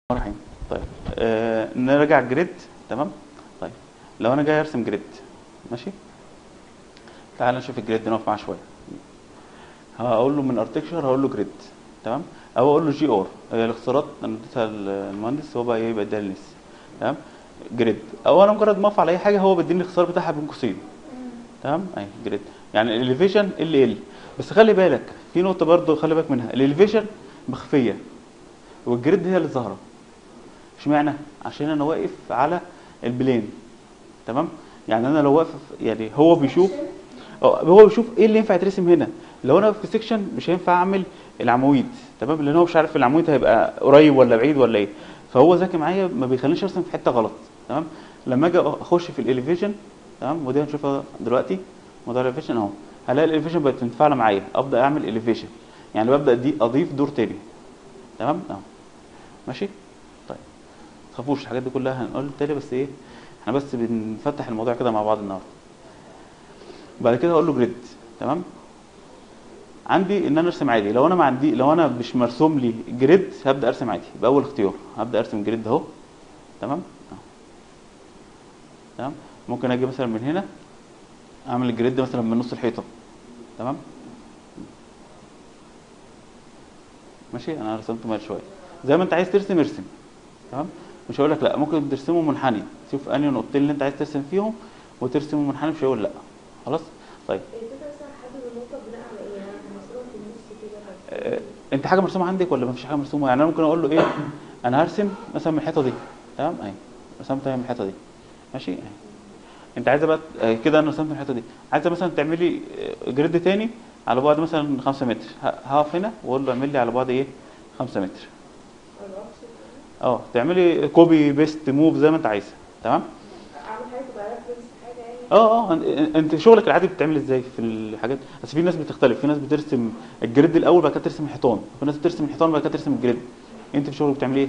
الرحيم طيب آه نرجع الجريد تمام طيب لو انا جاي ارسم جريد ماشي تعال نشوف الجريد نقف معاه شويه هقول له من ارتكشر هقول له جريد تمام او اقول له جي اور الاختصارات انا اديتها المهندس هو بقى ايه بيديها للناس تمام جريد او انا مجرد ما افعل اي حاجه هو بيديني الاختصار بتاعها بين قوسين تمام اي جريد يعني الاليفيشن ال ال بس خلي بالك في نقطه برضو خلي بالك منها الاليفيشن مخفيه والجريد هي اللي ظاهره اشمعنى عشان انا واقف على البلين تمام يعني انا لو واقف يعني هو بيشوف اه هو بيشوف ايه اللي ينفع يترسم هنا لو انا في سيكشن مش هينفع اعمل العواميد تمام لان هو مش عارف العمود هيبقى قريب ولا بعيد ولا ايه فهو ذكي معايا ما بيخلينيش ارسم في حته غلط تمام لما اجي اخش في الاليفيشن تمام ودي هنشوفها دلوقتي موضوع الاليفيشن اهو هلاقي الاليفيشن بقت متفاعله معايا ابدا اعمل اليفيشن يعني ببدا دي اضيف دور تاني تمام اهو ماشي طيب تخافوش الحاجات دي كلها هنقول تاني بس ايه احنا بس بنفتح الموضوع كده مع بعض النهارده بعد كده اقول له جريد تمام عندي ان انا ارسم عادي لو انا ما عندي لو انا مش مرسوم لي جريد هبدا ارسم عادي باول اختيار هبدا ارسم جريد اهو تمام اهو تمام ممكن اجي مثلا من هنا اعمل الجريد مثلا من نص الحيطه تمام ماشي انا رسمته مال شويه زي ما انت عايز ترسم ارسم تمام مش هقول لك لا ممكن ترسمه منحني شوف انهي نقطتين اللي انت عايز ترسم فيهم وترسمه منحني مش هقول لا خلاص طيب الفكرة مثلا حدد النقطة بناء على ايه؟ يعني مثلا في النص كده آه، انت حاجه مرسومه عندك ولا ما فيش حاجه مرسومه يعني انا ممكن اقول له ايه انا هرسم مثلا من الحيطه دي تمام اهي رسمت من الحيطه دي ماشي اهي انت عايزه بقى آه، كده انا رسمت من الحيطه دي عايزه مثلا تعملي آه، جريد تاني على بعد مثلا 5 متر ه- هقف هنا واقول له اعمل لي على بعد ايه 5 متر على العكس اه تعملي كوبي بيست موف زي ما انت عايزه تمام اعمل حاجة تبقى ريفرنس حاجة يعني اه اه أن- انت شغلك العادي بتعمل ازاي في الحاجات بس في ناس بتختلف في ناس بترسم الجريد الاول بعد كده ترسم الحيطان في ناس بترسم الحيطان بعد كده ترسم الجريد انت في شغلك بتعملي ايه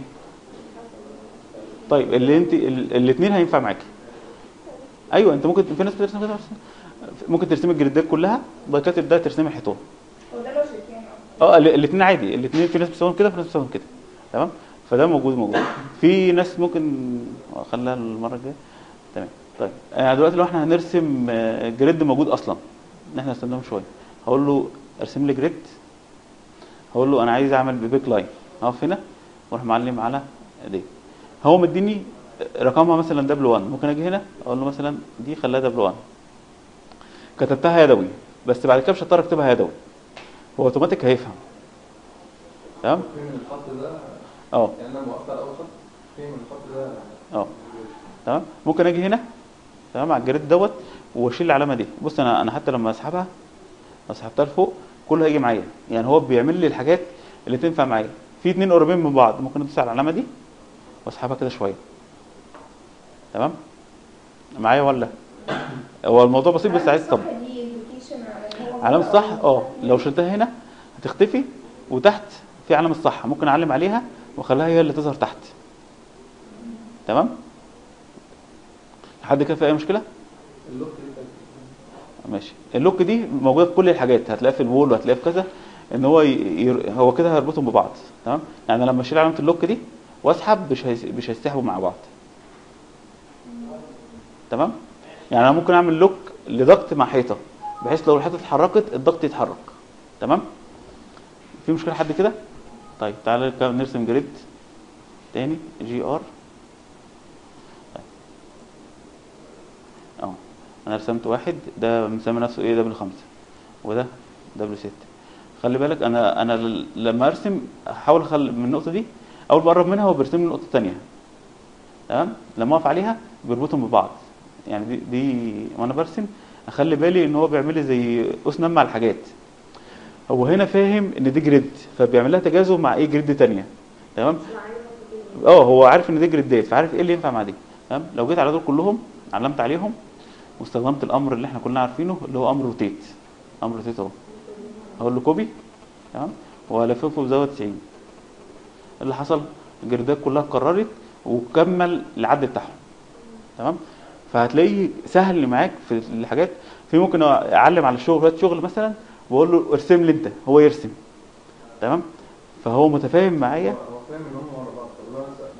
طيب اللي انت الاثنين هينفع معاكي ايوه انت ممكن في ناس بترسم كده ممكن ترسمي الجريدات كلها وبعد كده تبداي ترسمي الحيطان هو ده لوجيك يعني اه الاثنين عادي الاثنين في ناس بتسويهم كده في ناس بتسويهم كده تمام فده موجود موجود في ناس ممكن خليها المره الجايه تمام طيب آه، دلوقتي لو احنا هنرسم آه، جريد موجود اصلا ان احنا رسمناه من شويه هقول له ارسم لي جريد هقول له انا عايز اعمل ببيك لاين اقف هنا واروح معلم على دي هو مديني رقمها مثلا دبل 1 ممكن اجي هنا اقول له مثلا دي خليها دبل 1 كتبتها يدوي بس بعد كده مش هضطر اكتبها يدوي هو اوتوماتيك هيفهم تمام فين الخط ده اه يعني انا وقفت على اول خط فين الخط ده اه تمام ممكن اجي هنا تمام على الجريد دوت واشيل العلامه دي بص انا انا حتى لما اسحبها لو سحبتها لفوق كله هيجي معايا يعني هو بيعمل لي الحاجات اللي تنفع معايا في اتنين قريبين من بعض ممكن ادوس على العلامه دي واسحبها كده شويه تمام معايا ولا هو الموضوع بسيط بس عايز طب صح دي indication على ان هو علامة صح اه لو شلتها هنا هتختفي وتحت في علامة صح ممكن اعلم عليها واخليها هي اللي تظهر تحت تمام لحد كده في اي مشكلة اللوك اللي فات. ماشي اللوك دي موجودة في كل الحاجات هتلاقيها في الوول وهتلاقيها في كذا ان هو ي... ير... هو كده هيربطهم ببعض تمام يعني لما اشيل علامة اللوك دي واسحب مش هيس... مش هيسحبوا مع بعض تمام يعني انا ممكن اعمل لوك لضغط مع حيطه بحيث لو الحيطه اتحركت الضغط يتحرك تمام في مشكله حد كده طيب تعالى كده نرسم جريد تاني جي ار طيب اهو انا رسمت واحد ده مسمي نفسه ايه دبل خمسة وده دبل ستة خلي بالك انا انا ل- لما ارسم احاول اخلي من النقطه دي اول بقرب منها هو بيرسم لي النقطه الثانيه تمام لما اقف عليها بيربطهم ببعض يعني دي, دي وانا برسم اخلي بالي ان هو بيعمل لي زي قوس نم على الحاجات هو هنا فاهم ان دي جريد فبيعمل لها تجاذب مع ايه جريد تانية تمام معايا نقطة تانية. اه هو عارف ان دي جريدات فعارف ايه اللي ينفع مع دي تمام لو جيت على دول كلهم علمت عليهم واستخدمت الامر اللي احنا كلنا عارفينه اللي هو امر روتيت امر روتيت اهو هقول له كوبي تمام والففه بزاويه 90 اللي حصل الجريدات كلها اتكررت وكمل العد بتاعهم تمام فهتلاقيه سهل معاك في الحاجات في ممكن اعلم على الشغل شويه شغل مثلا واقول له ارسم لي انت هو يرسم تمام فهو متفاهم معايا هو هو فاهم ان هم ورا بعض طب لو انا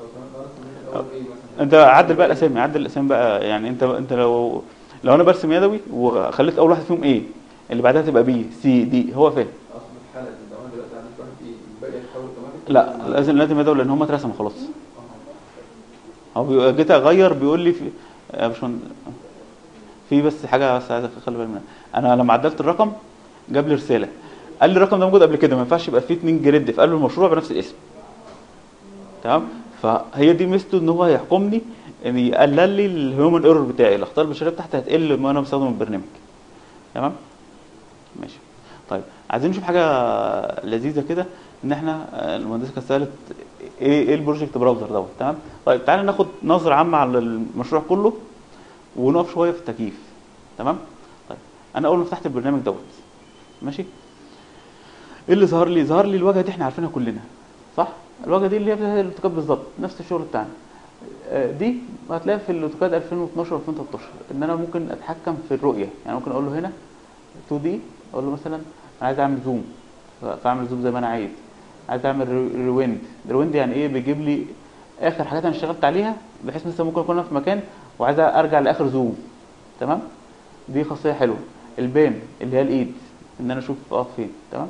اختار ايه مثلا انت عدل بقى الاسامي عدل الاسامي بقى يعني انت انت لو لو انا برسم يدوي وخليت اول واحد فيهم ايه اللي بعدها تبقى بي سي دي هو فين اصل في الحاله دي لو انا دلوقتي عندي واحد ايه الباقي يتحول اوتوماتيك لا لازم لازم يدوي لان هم اترسموا خلاص هو بيبقى جيت اغير بيقول لي في آه، مش من... في بس حاجه بس عايز اخلي بالي منها انا لما عدلت الرقم جاب لي رساله قال لي الرقم ده موجود قبل كده ما ينفعش يبقى فيه اتنين جريد في قلب المشروع بنفس الاسم تمام فهي دي ميزته ان هو هيحكمني ان يقلل لي الهيومن ايرور بتاعي الاخطاء البشريه بتاعتي هتقل وانا بستخدم البرنامج تمام ماشي طيب عايزين نشوف حاجه لذيذه كده ان احنا آه، المهندسه كانت سالت ايه ايه البروجكت براوزر دوت تمام طيب تعالى ناخد نظره عامه على المشروع كله ونقف شويه في التكييف تمام طيب انا اول ما فتحت البرنامج دوت ماشي ايه اللي ظهر لي ظهر لي الواجهه دي احنا عارفينها كلنا صح الواجهه دي اللي هي بتاعت الاوتوكاد بالظبط نفس الشغل بتاعنا آه، دي هتلاقيها في الاوتوكاد 2012 2013 ان انا ممكن اتحكم في الرؤيه يعني ممكن اقول له هنا 2 دي اقول له مثلا انا عايز اعمل زوم فاعمل زوم زي ما انا عايز عايز اعمل ري- ريويند ريويند يعني ايه بيجيب لي اخر حاجات انا اشتغلت عليها بحيث مثلا ممكن اكون انا في مكان وعايز ارجع لاخر زوم تمام دي خاصيه حلوه البام اللي هي الايد ان انا اشوف اقف فين تمام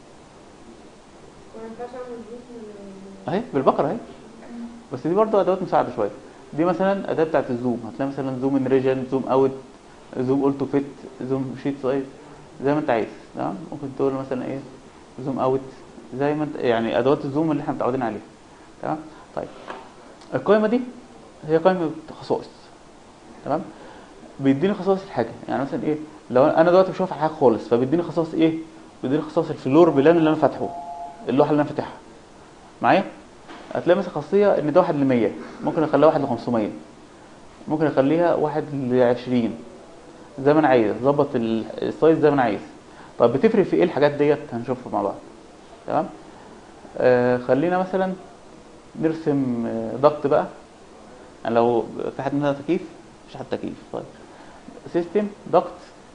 ما ينفعش اعمل جزء من اهي بالبقره اهي بس دي برضه ادوات مساعده شويه دي مثلا اداه بتاعت الزوم هتلاقي مثلا زوم ان ريجن زوم اوت زوم اولتو فيت زوم شيت سايز زي ما انت عايز تمام ممكن تقول مثلا ايه زوم اوت زي ما انت يعني ادوات الزوم اللي احنا متعودين عليها تمام طيب القائمه دي هي قائمه خصائص تمام بيديني خصائص الحاجه يعني مثلا ايه لو انا دلوقتي مش شايف حاجه خالص فبيديني خصائص ايه بيديني خصائص الفلور بلان اللي انا فاتحه اللوحه اللي انا فاتحها معايا هتلاقي مثلا خاصيه ان ده واحد ل 100 ممكن اخليها واحد ل 500 ممكن اخليها واحد ل 20 زي ما انا عايز اظبط ال- السايز زي ما انا عايز طب بتفرق في ايه الحاجات ديت هنشوفها مع بعض تمام آه خلينا مثلا نرسم آه، ضغط بقى يعني لو في حد منها تكييف مفيش حد تكييف طيب سيستم ضغط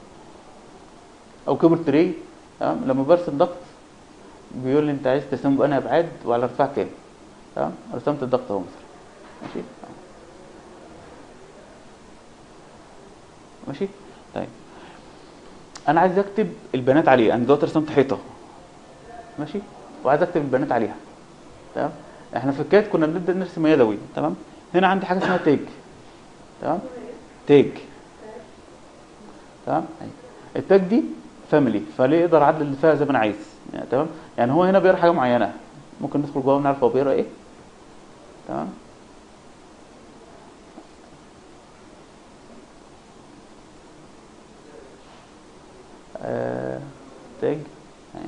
او كيبل تري تمام لما برسم ضغط بيقول لي انت عايز ترسمه بأنهي ابعاد وعلى ارتفاع كام تمام رسمت الضغط اهو مثلا ماشي ماشي طيب انا عايز اكتب البيانات عليه انا دلوقتي رسمت حيطه ماشي وعايز اكتب البيانات عليها تمام احنا في الكاد كنا بنبدا نرسم يدوي تمام هنا عندي حاجه اسمها تاج تمام تاج تمام أيوة. التاج دي فاميلي فليه يقدر اعدل فيها زي ما انا عايز يعني تمام يعني هو هنا بيقرا حاجه معينه ممكن ندخل جوه ونعرف هو بيقرا ايه تمام آه، تاج أهي.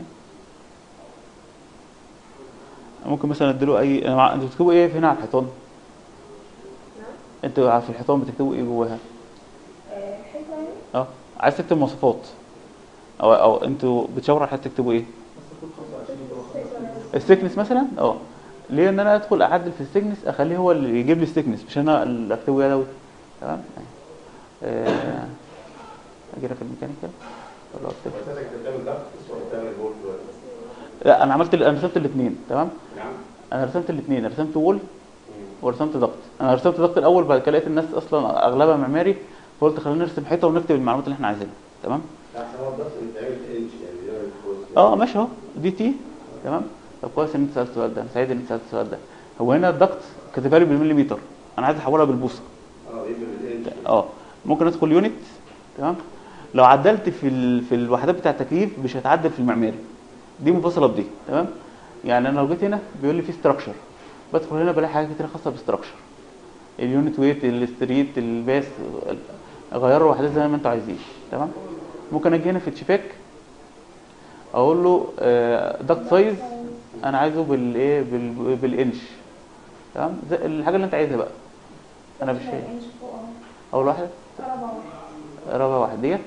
ممكن مثلا اديله اي أنا مع- انتوا بتكتبوا ايه هنا على الحيطان نعم انتوا في الحيطان بتكتبوا ايه جواها آه، حته يعني اه عايز تكتب مواصفات او او انتوا بتشاوروا على حته تكتبوا ايه بس كل 25 روح السيكنس مثلا اه ليه ان انا ادخل اعدل في السيكنس اخليه هو اللي يجيب لي السيكنس مش انا اللي اكتبه يدوي تمام آه، اجي في الميكانيكال ولا اكتب وسالك انت بتعمل ضغط ولا بتعمل بولت ولا لا انا عملت انا رسمت الاثنين تمام نعم انا رسمت الاثنين رسمت وول ورسمت ضغط انا رسمت ضغط الاول بعد كده لقيت الناس اصلا اغلبها معماري فقلت خلينا نرسم حيطه ونكتب المعلومات اللي احنا عايزينها تمام لا عشان هو الضغط بيتعمل في انش يعني بيعمل كويس اه ماشي اهو دي تي تمام طب كويس ان انت سالت السؤال ده انا سعيد ان انت سالت السؤال ده هو هنا الضغط كاتبها لي بالمليمتر انا عايز احولها بالبوصه اه بيبقى بالانش اه ممكن ادخل يونت تمام لو عدلت في ال... في الوحدات بتاع التكييف مش هتعدل في المعماري دي منفصله بدي تمام يعني انا لو جيت هنا بيقول لي في ستراكشر بدخل هنا بلاقي حاجات كتير خاصه بالستراكشر اليونت ويت الستريت الباس غيروا وحدات زي ما انتوا عايزين تمام ممكن اجي هنا في تشيفاك اقول له دكت سايز انا عايزه بالايه بال... بالانش تمام زي الحاجه اللي انت عايزها بقى انا مش انش فوق اهو اول واحده ربع واحد رابع واحد ديت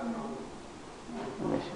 ماشي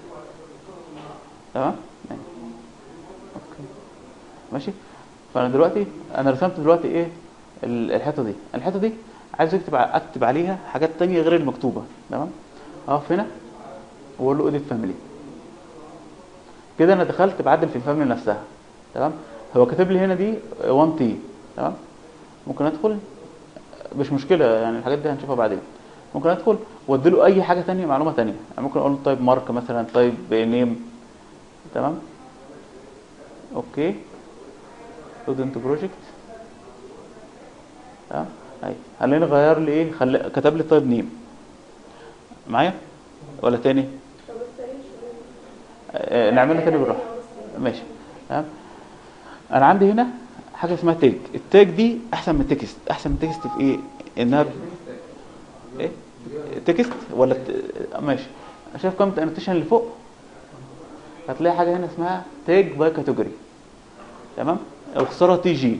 تمام ماشي. اوكي ماشي فانا دلوقتي انا رسمت دلوقتي ايه ال- الحته دي الحته دي عايز اكتب ع- اكتب عليها حاجات تانية غير المكتوبه تمام اقف هنا واقول له اوديت فاميلي كده انا دخلت بعدل في الفاميلي نفسها تمام هو كاتب لي هنا دي 1 تي تمام ممكن ادخل مش مشكله يعني الحاجات دي هنشوفها بعدين ممكن ادخل واديله اي حاجه تانية معلومه تانية يعني ممكن اقول له طيب مارك مثلا طيب نيم تمام اوكي ستودنت بروجكت تمام اهي خليني غير لي ايه خل... كتب لي طيب نيم معايا ولا تاني طب التاني شوية. آه، نعملها تاني بالراحه ماشي تمام انا عندي هنا حاجه اسمها تاج التاج دي احسن من تكست احسن من تكست في ايه انها ب- ايه تكست ولا ت... ماشي شايف قائمه الانوتيشن اللي فوق هتلاقي حاجه هنا اسمها تاج باي كاتيجوري تمام اختصارها تي جي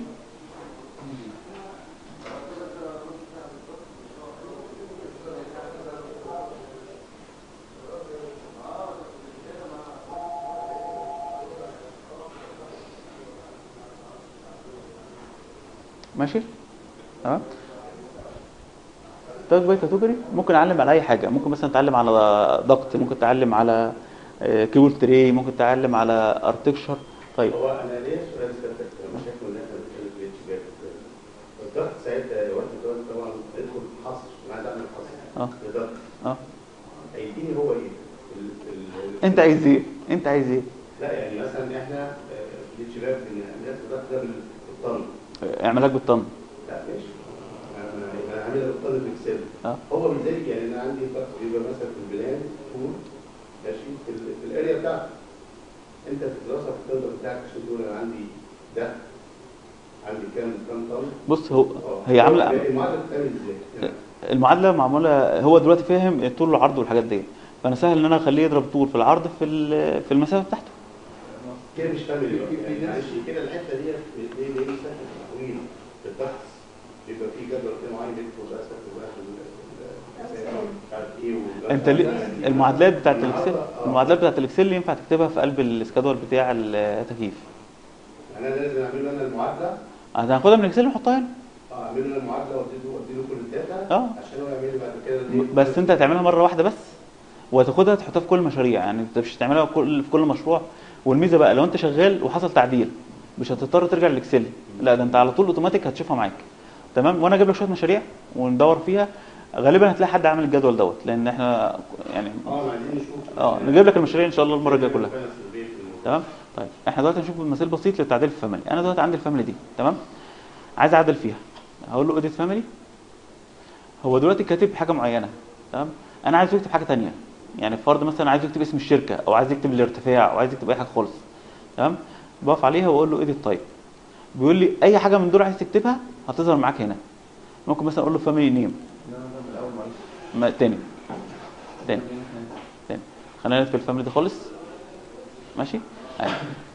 ماشي تمام تاج باي كاتيجوري ممكن اعلم على اي حاجه ممكن مثلا اتعلم على ضغط ممكن اتعلم على كيبل تري ممكن تعلم على ارتكشر طيب هو انا ليه سؤال سالتك انا شايف ان احنا بنتكلم في الاتش جاب الضغط ساعتها وقت الضغط طبعا ادخل حصر انا عايز اعمل حصر اه لضغط اه هيديني هو ايه؟ ال- ال- انت عايز ايه انت عايز ايه لا يعني مثلا احنا آه، في الاتش جاب بنعمل الضغط ده بال- بالطن اعملك بالطن لا ماشي انا أنا هعملها بالطن في اكسل اه هو بذلك يعني انا عندي ضغط بيبقى مثلا في البلان طول ماشي في, ال- في الاريا بتاعتك انت في الدراسه في التندر بتاعك عشان تقول انا عندي ده عندي كام كام طن بص هو اه. هي عامله المعادله بتتعمل ازاي؟ المعادله معموله هو دلوقتي فاهم الطول والعرض والحاجات دي فانا سهل ان انا اخليه يضرب طول في العرض في ال- في المسافه بتاعته كده مش فاهم في- في- يعني في ناس- معلش كده الحته دي ليه ليه مسافه طويله في الضغط بيبقى في جدول كده معين بيكتب بقى سافر بقى في ال- ال- مش عارف ايه والضغط. انت ليه المعادلات بتاعت الاكسل النهاردة- اه. المعادلات بتاعت الاكسل ينفع تكتبها في قلب السكادول بتاع التكييف يعني انا لازم اعمل له انا المعادله هناخدها من الاكسل ونحطها هنا اه اعمل له انا المعادله واديله واديله كل الداتا اه. عشان هو يعمل لي بعد كده الايه؟ بس انت هتعملها مره واحده بس وهتاخدها تحطها في كل المشاريع يعني انت مش هتعملها في كل في كل مشروع والميزه بقى لو انت شغال وحصل تعديل مش هتضطر ترجع للاكسل لا ده انت على طول اوتوماتيك هتشوفها معاك تمام وانا اجيب لك شويه مشاريع وندور فيها غالبا هتلاقي حد عامل الجدول دوت لان احنا يعني اه عايزين نشوف اه نجيب لك المشاريع ان شاء الله المره الجايه كلها فعلا في البيت في الموضوع. تمام طيب احنا دلوقتي هنشوف مثال بسيط للتعديل في الفاميلي انا دلوقتي عندي الفاميلي دي تمام عايز اعدل فيها هقول له اديت فاميلي هو دلوقتي كاتب حاجه معينه تمام انا عايز يكتب حاجه تانية يعني فرض مثلا عايز يكتب اسم الشركه او عايز يكتب الارتفاع او عايز يكتب اي حاجه خالص تمام بقف عليها واقول له اديت تايب بيقول لي اي حاجه من دول عايز تكتبها هتظهر معاك هنا ممكن مثلا اقول له فاميلي نيم لا لا من الاول معلش ما تاني تاني تاني خلينا في الفاميلي دي خالص ماشي أيوة.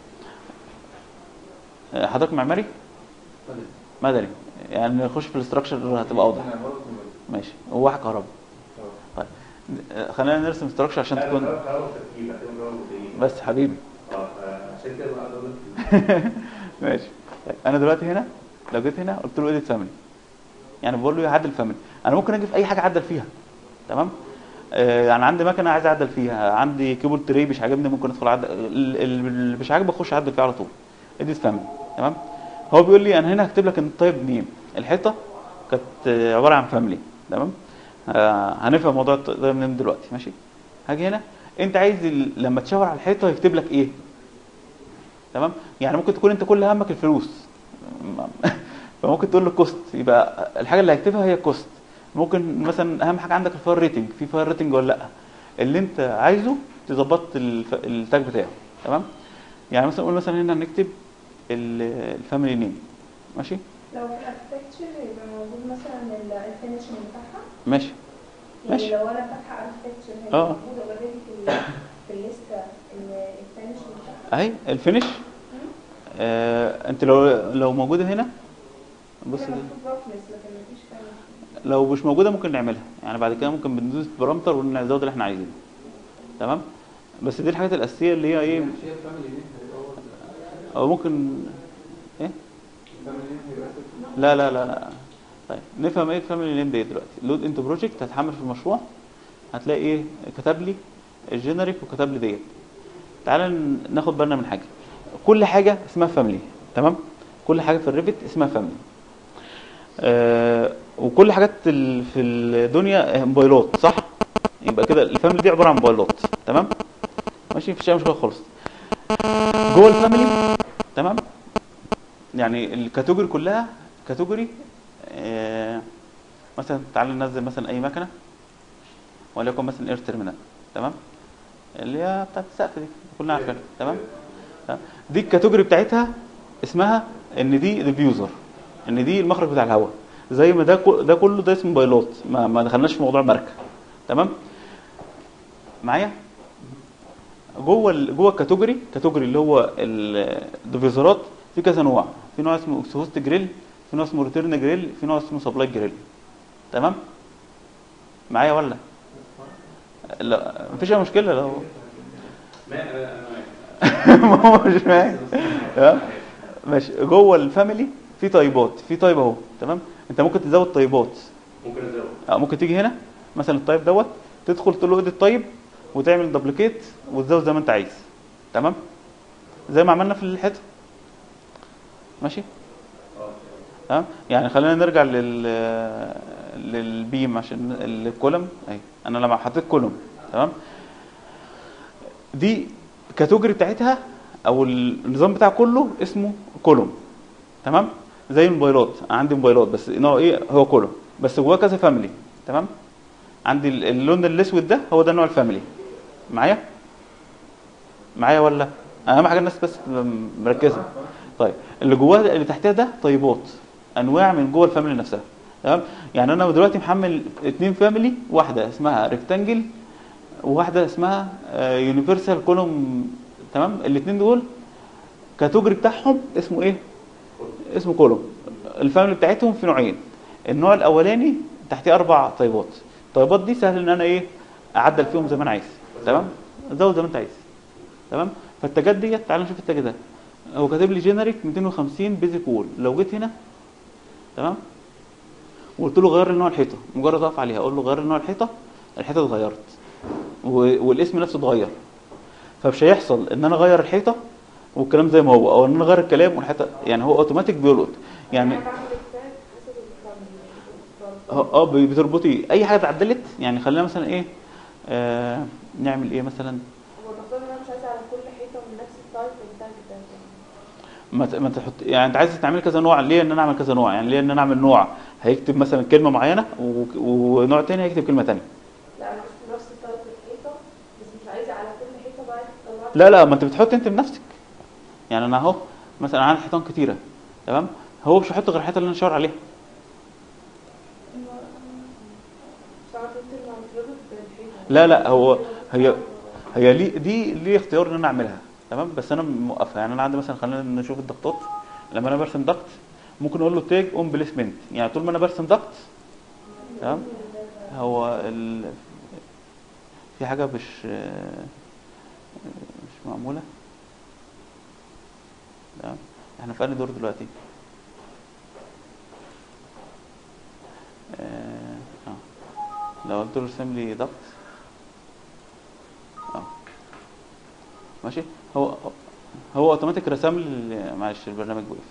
آه، حضرتك معماري طيب. مدني يعني نخش في الاستراكشر هتبقى اوضح أنا برضه من- ماشي هو واحد كهرباء اه. طيب آه، خلينا نرسم استراكشر عشان لا، تكون ده قرار تركيب هتبقى قرار مديرين. بس حبيبي اه عشان كده بقى اقدر ماشي طيب انا دلوقتي هنا لو جيت هنا قلت له اديت فاميلي يعني بقول له يعدل فاميلي انا ممكن اجي في اي حاجه اعدل فيها تمام آه يعني عندي مكنه عايز اعدل فيها عندي كيبل تري مش عاجبني ممكن ادخل اعدل ال- ال- اللي مش عاجبه اخش اعدل فيه على طول اديت فاميلي تمام هو بيقول لي انا هنا هكتب لك ان طيب نيم الحيطه كانت آه، عباره عن فاميلي تمام آه هنفهم موضوع الطيب نيم دلوقتي ماشي هاجي هنا انت عايز ال- لما تشاور على الحيطه يكتب لك ايه تمام يعني ممكن تكون انت كل همك الفلوس فممكن تقول له كوست يبقى الحاجه اللي هيكتبها هي كوست ممكن مثلا اهم حاجه عندك الفاير ريتنج في فاير ريتنج ولا لا اللي انت عايزه تظبط الف- التاج بتاعه تمام يعني مثلا نقول مثلا هنا نكتب ال- الفاميلي نيم ماشي لو في الاركتكتشر يبقى موجود مثلا ال- الفينشنج بتاعها ماشي يعني ماشي. لو انا فاتحه اركتكتشر هي اه. موجوده اوريدي في ال- في الليسته ال- الفينشنج بتاعها اهي الفينش آه انت لو لو موجوده هنا بص بص كده. مكتوب روفنس لكن مفيش فينش لو مش موجوده ممكن نعملها يعني بعد كده ممكن بندوس بارامتر ونزود اللي احنا عايزينه تمام بس دي الحاجات الاساسيه اللي هي ايه مش هي الفاميلي دي هيبقى هو او ممكن ايه الفاميلي دي هيبقى اسف لا لا لا لا طيب نفهم ايه الفاميلي نيم دي دلوقتي لود انت بروجكت هتحمل في المشروع هتلاقي ايه كتب لي الجينيريك وكتب لي ديت تعال ن- ناخد بالنا من حاجه كل حاجه اسمها فاميلي تمام كل حاجه في الريفت اسمها فاميلي آه وكل حاجات ال- في الدنيا موبايلات صح يبقى كده الفاميلي دي عباره عن موبايلات تمام ماشي مفيش اي مشكله خالص جوه الفاميلي تمام يعني الكاتيجوري كلها كاتيجوري آه مثلا تعال ننزل مثلا اي مكنه وليكن مثلا اير تيرمينال تمام اللي هي بتاعت السقف دي كلنا عارفينها تمام تمام؟ دي الكاتيجوري بتاعتها اسمها ان دي ديفيوزر ان دي المخرج بتاع الهواء زي ما ده كل- ده كله ده اسمه بايلوت ما, ما دخلناش في موضوع ماركه تمام معايا جوه ال- جوه الكاتيجوري كاتيجوري اللي هو الديفيوزرات في كذا نوع في نوع اسمه اكسهوست جريل في نوع اسمه ريتيرن جريل في نوع اسمه سبلاي جريل تمام معايا ولا لا مفيش اي مشكله لو ما انا انا ما هو مش معايا ها؟ ماشي جوه الفاميلي في طيبات في طيب اهو تمام انت ممكن تزود طيبات ممكن ازود اه ممكن تيجي هنا مثلا الطيب دوت تدخل تقول له ادي الطيب وتعمل دبليكيت وتزود زي ما انت عايز تمام زي ما عملنا في الحته ماشي تمام يعني خلينا نرجع لل للبيم عشان الكولم اهي انا لما حطيت كولوم تمام دي كاتيجوري بتاعتها او النظام بتاع كله اسمه كولوم تمام زي الموبايلات عندي موبايلات بس نوع ايه هو كولوم بس جواه كذا فاميلي تمام عندي ال- اللون الاسود ده هو ده نوع الفاميلي معايا معايا ولا اهم حاجه الناس بس تبقى مركزه طيب اللي جواه اللي تحتها ده طيبات انواع من جوه الفاميلي نفسها تمام يعني انا دلوقتي محمل اتنين فاميلي واحده اسمها ريكتانجل وواحده اسمها يونيفرسال كولوم تمام الاثنين دول كاتيجوري بتاعهم اسمه ايه اسمه كولوم الفاميلي بتاعتهم في نوعين النوع الاولاني تحتيه اربع طيبات الطيبات دي سهل ان انا ايه اعدل فيهم زي ما انا عايز تمام زود زي ما انت عايز تمام فالتاجات ديت تعال نشوف التاج ده هو كاتب لي جينيريك 250 بيزك وول لو جيت هنا تمام وقلت له غير لي نوع الحيطه مجرد اقف عليها اقول له غير لي نوع الحيطه الحيطه اتغيرت و- والاسم نفسه اتغير فمش هيحصل ان انا اغير الحيطه والكلام زي ما هو او ان انا اغير الكلام والحيطه يعني هو اوتوماتيك بيلقط يعني انا بعمل التاج حسب الفاميلي اه آه، بتربطي اي حاجه اتعدلت يعني خلينا مثلا ايه آه نعمل ايه مثلا هو تختار ان انا مش عايزه على كل حيطه من نفس التايب التاج ده ما ت- ما تحط يعني انت عايز تعمل كذا نوع ليه ان انا اعمل كذا نوع يعني ليه ان انا اعمل نوع هيكتب مثلا كلمه معينه و- ونوع تاني هيكتب كلمه تانية لا انا مش نفس التايب الحيطه بس مش عايزه على كل حيطه بقى تطلع لا لا ما انت بتحط انت بنفسك يعني انا اهو مثلا عندي حيطان كتيره تمام هو مش هيحط غير الحيطه اللي انا شاور عليها مش عارفه انت اللي هتربط بالحيطه لا لا هو هي هي ليه دي ليه اختيار ان انا اعملها تمام بس انا موقفها يعني انا عندي مثلا خلينا نشوف الضغطات لما انا برسم ضغط ممكن اقول له تيج اون بليسمنت يعني طول ما انا برسم ضغط تمام هو ال... في حاجه مش مش معموله تمام احنا في انهي دور دلوقتي اه آه. لو قلت له ارسم لي ضغط اه ماشي هو هو اوتوماتيك رسم لي معلش البرنامج وقف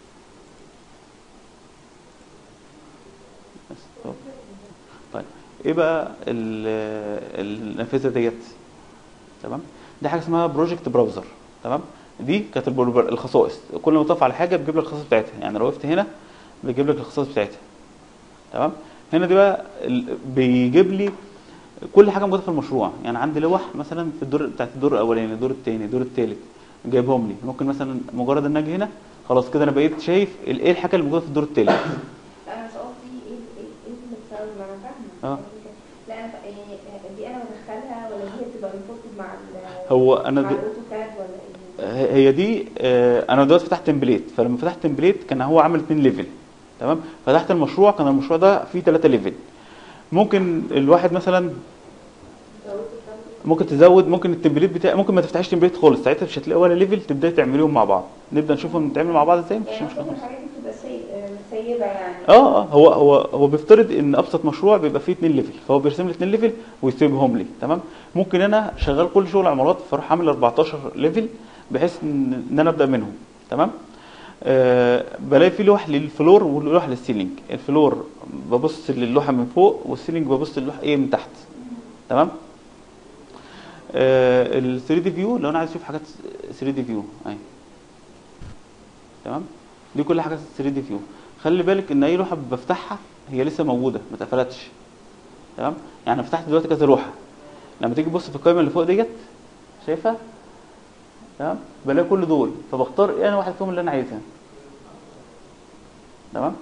بس هو. طيب ايه بقى ال- النافذه ديت تمام دي حاجه اسمها بروجكت براوزر تمام دي كانت البر- الخصائص كل ما تقف على حاجه بتجيب لك الخصائص بتاعتها يعني لو وقفت هنا بيجيب لك الخصائص بتاعتها تمام هنا دي بقى ال- بيجيب لي كل حاجه موجوده في المشروع يعني عندي لوح مثلا في الدور بتاعت الدور الاولاني الدور الثاني الدور الثالث جايبهم لي ممكن مثلا مجرد ان اجي هنا خلاص كده انا بقيت شايف ال- ايه الحاجه اللي موجوده في الدور الثالث لا انا مش قصدي ايه ايه ايه اللي بتساوي ما انا فاهمه اه. لا انا ف- إيه- دي انا بدخلها ولا دي بتبقى انفورتد مع ال هو انا مع د... الاوتوكاد ولا ايه؟ هي دي آه، انا دلوقتي فتحت تمبليت فلما فتحت تمبليت كان هو عامل اتنين ليفل تمام فتحت المشروع كان المشروع ده فيه ثلاثة ليفل ممكن الواحد مثلا ممكن تزود ممكن التمبليت بتاع ممكن ما تفتحش تمبليت خالص ساعتها مش هتلاقي ولا ليفل تبداي تعمليهم مع بعض نبدا نشوفهم نتعامل مع بعض ازاي مفيش يعني مشكله المفروض خالص الحاجات دي بتبقى سي- آه، متسيبه يعني اه اه هو هو هو بيفترض ان ابسط مشروع بيبقى فيه اتنين ليفل فهو بيرسم لي اتنين ليفل ويسيبهم لي تمام ممكن انا شغال كل شغل عمارات فاروح عامل 14 ليفل بحيث ان إن انا ابدا منهم تمام آه بلاقي في لوح للفلور ولوح للسيلينج الفلور ببص للوحه من فوق والسيلينج ببص للوحه ايه من تحت تمام آه ال 3 دي فيو لو انا عايز اشوف حاجات 3 دي فيو اهي تمام دي كل حاجات 3 دي فيو خلي بالك ان اي لوحه بفتحها هي لسه موجوده ما اتقفلتش تمام يعني فتحت دلوقتي كذا لوحه لما تيجي تبص في القائمه اللي فوق ديت شايفها تمام بلاقي كل دول فبختار ايه انا واحد فيهم اللي انا عايزها تمام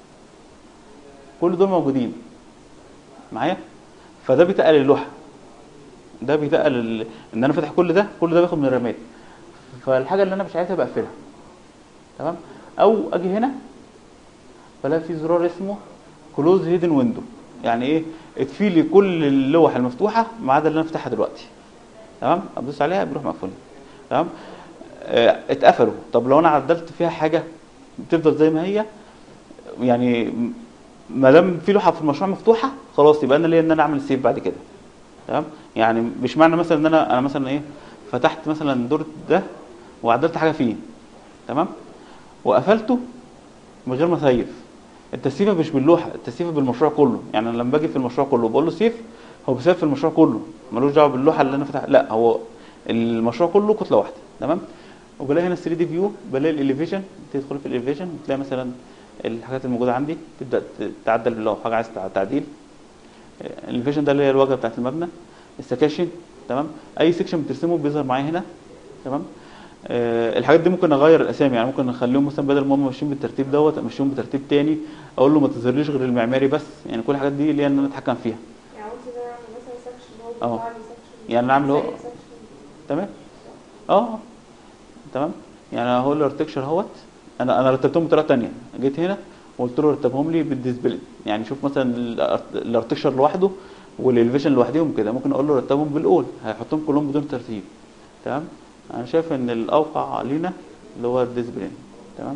كل دول موجودين معايا فده بيتقل اللوحه ده بيتقل ال... ان انا فاتح كل ده كل ده بياخد من الرامات فالحاجه اللي انا مش عايزها بقفلها تمام او اجي هنا بلاقي في زرار اسمه كلوز هيدن ويندو يعني ايه اطفي لي كل اللوح المفتوحه ما عدا اللي انا فاتحها دلوقتي تمام ابص عليها بيروح مقفول تمام آه، اتقفلوا طب لو انا عدلت فيها حاجه بتفضل زي ما هي يعني م- ما دام في لوحه في المشروع مفتوحه خلاص يبقى انا ليا ان انا اعمل سيف بعد كده تمام يعني مش معنى مثلا ان انا انا مثلا ايه فتحت مثلا الدور ده وعدلت حاجه فيه تمام وقفلته من غير ما اسيف التسييفه مش باللوحه التسييفه بالمشروع كله يعني أنا لما باجي في المشروع كله بقول له سيف هو بيسيف في المشروع كله ملوش دعوه باللوحه اللي انا فتح لا هو المشروع كله كتله واحده تمام وبلاقي هنا 3 دي فيو بلاقي الاليفيشن تدخل في الاليفيشن تلاقي مثلا الحاجات الموجوده عندي تبدا ت- تعدل لو حاجه عايز تع- تعديل الاليفيشن ده اللي هي الواجهه بتاعت المبنى السكاشن تمام اي سكشن بترسمه بيظهر معايا هنا تمام آه، الحاجات دي ممكن اغير الاسامي يعني ممكن اخليهم مثلا بدل ما هم ماشيين بالترتيب دوت امشيهم بترتيب تاني اقول له ما تظهرليش غير المعماري بس يعني كل الحاجات دي ليا ان انا اتحكم فيها يعني قلت ان انا اعمل مثلا سكشن هو اه. بيطلع لي سكشن يعني نعمل هو- زي سكشن. تمام اه تمام يعني هو الارتكشر اهوت انا انا رتبتهم بطريقه تانية جيت هنا وقلت له رتبهم لي بالديسبلي يعني شوف مثلا الأرت- الارتكشر لوحده والالفيشن لوحدهم كده ممكن اقول له رتبهم بالاول هيحطهم كلهم بدون ترتيب تمام انا شايف ان الاوقع لينا اللي هو الديسبلي تمام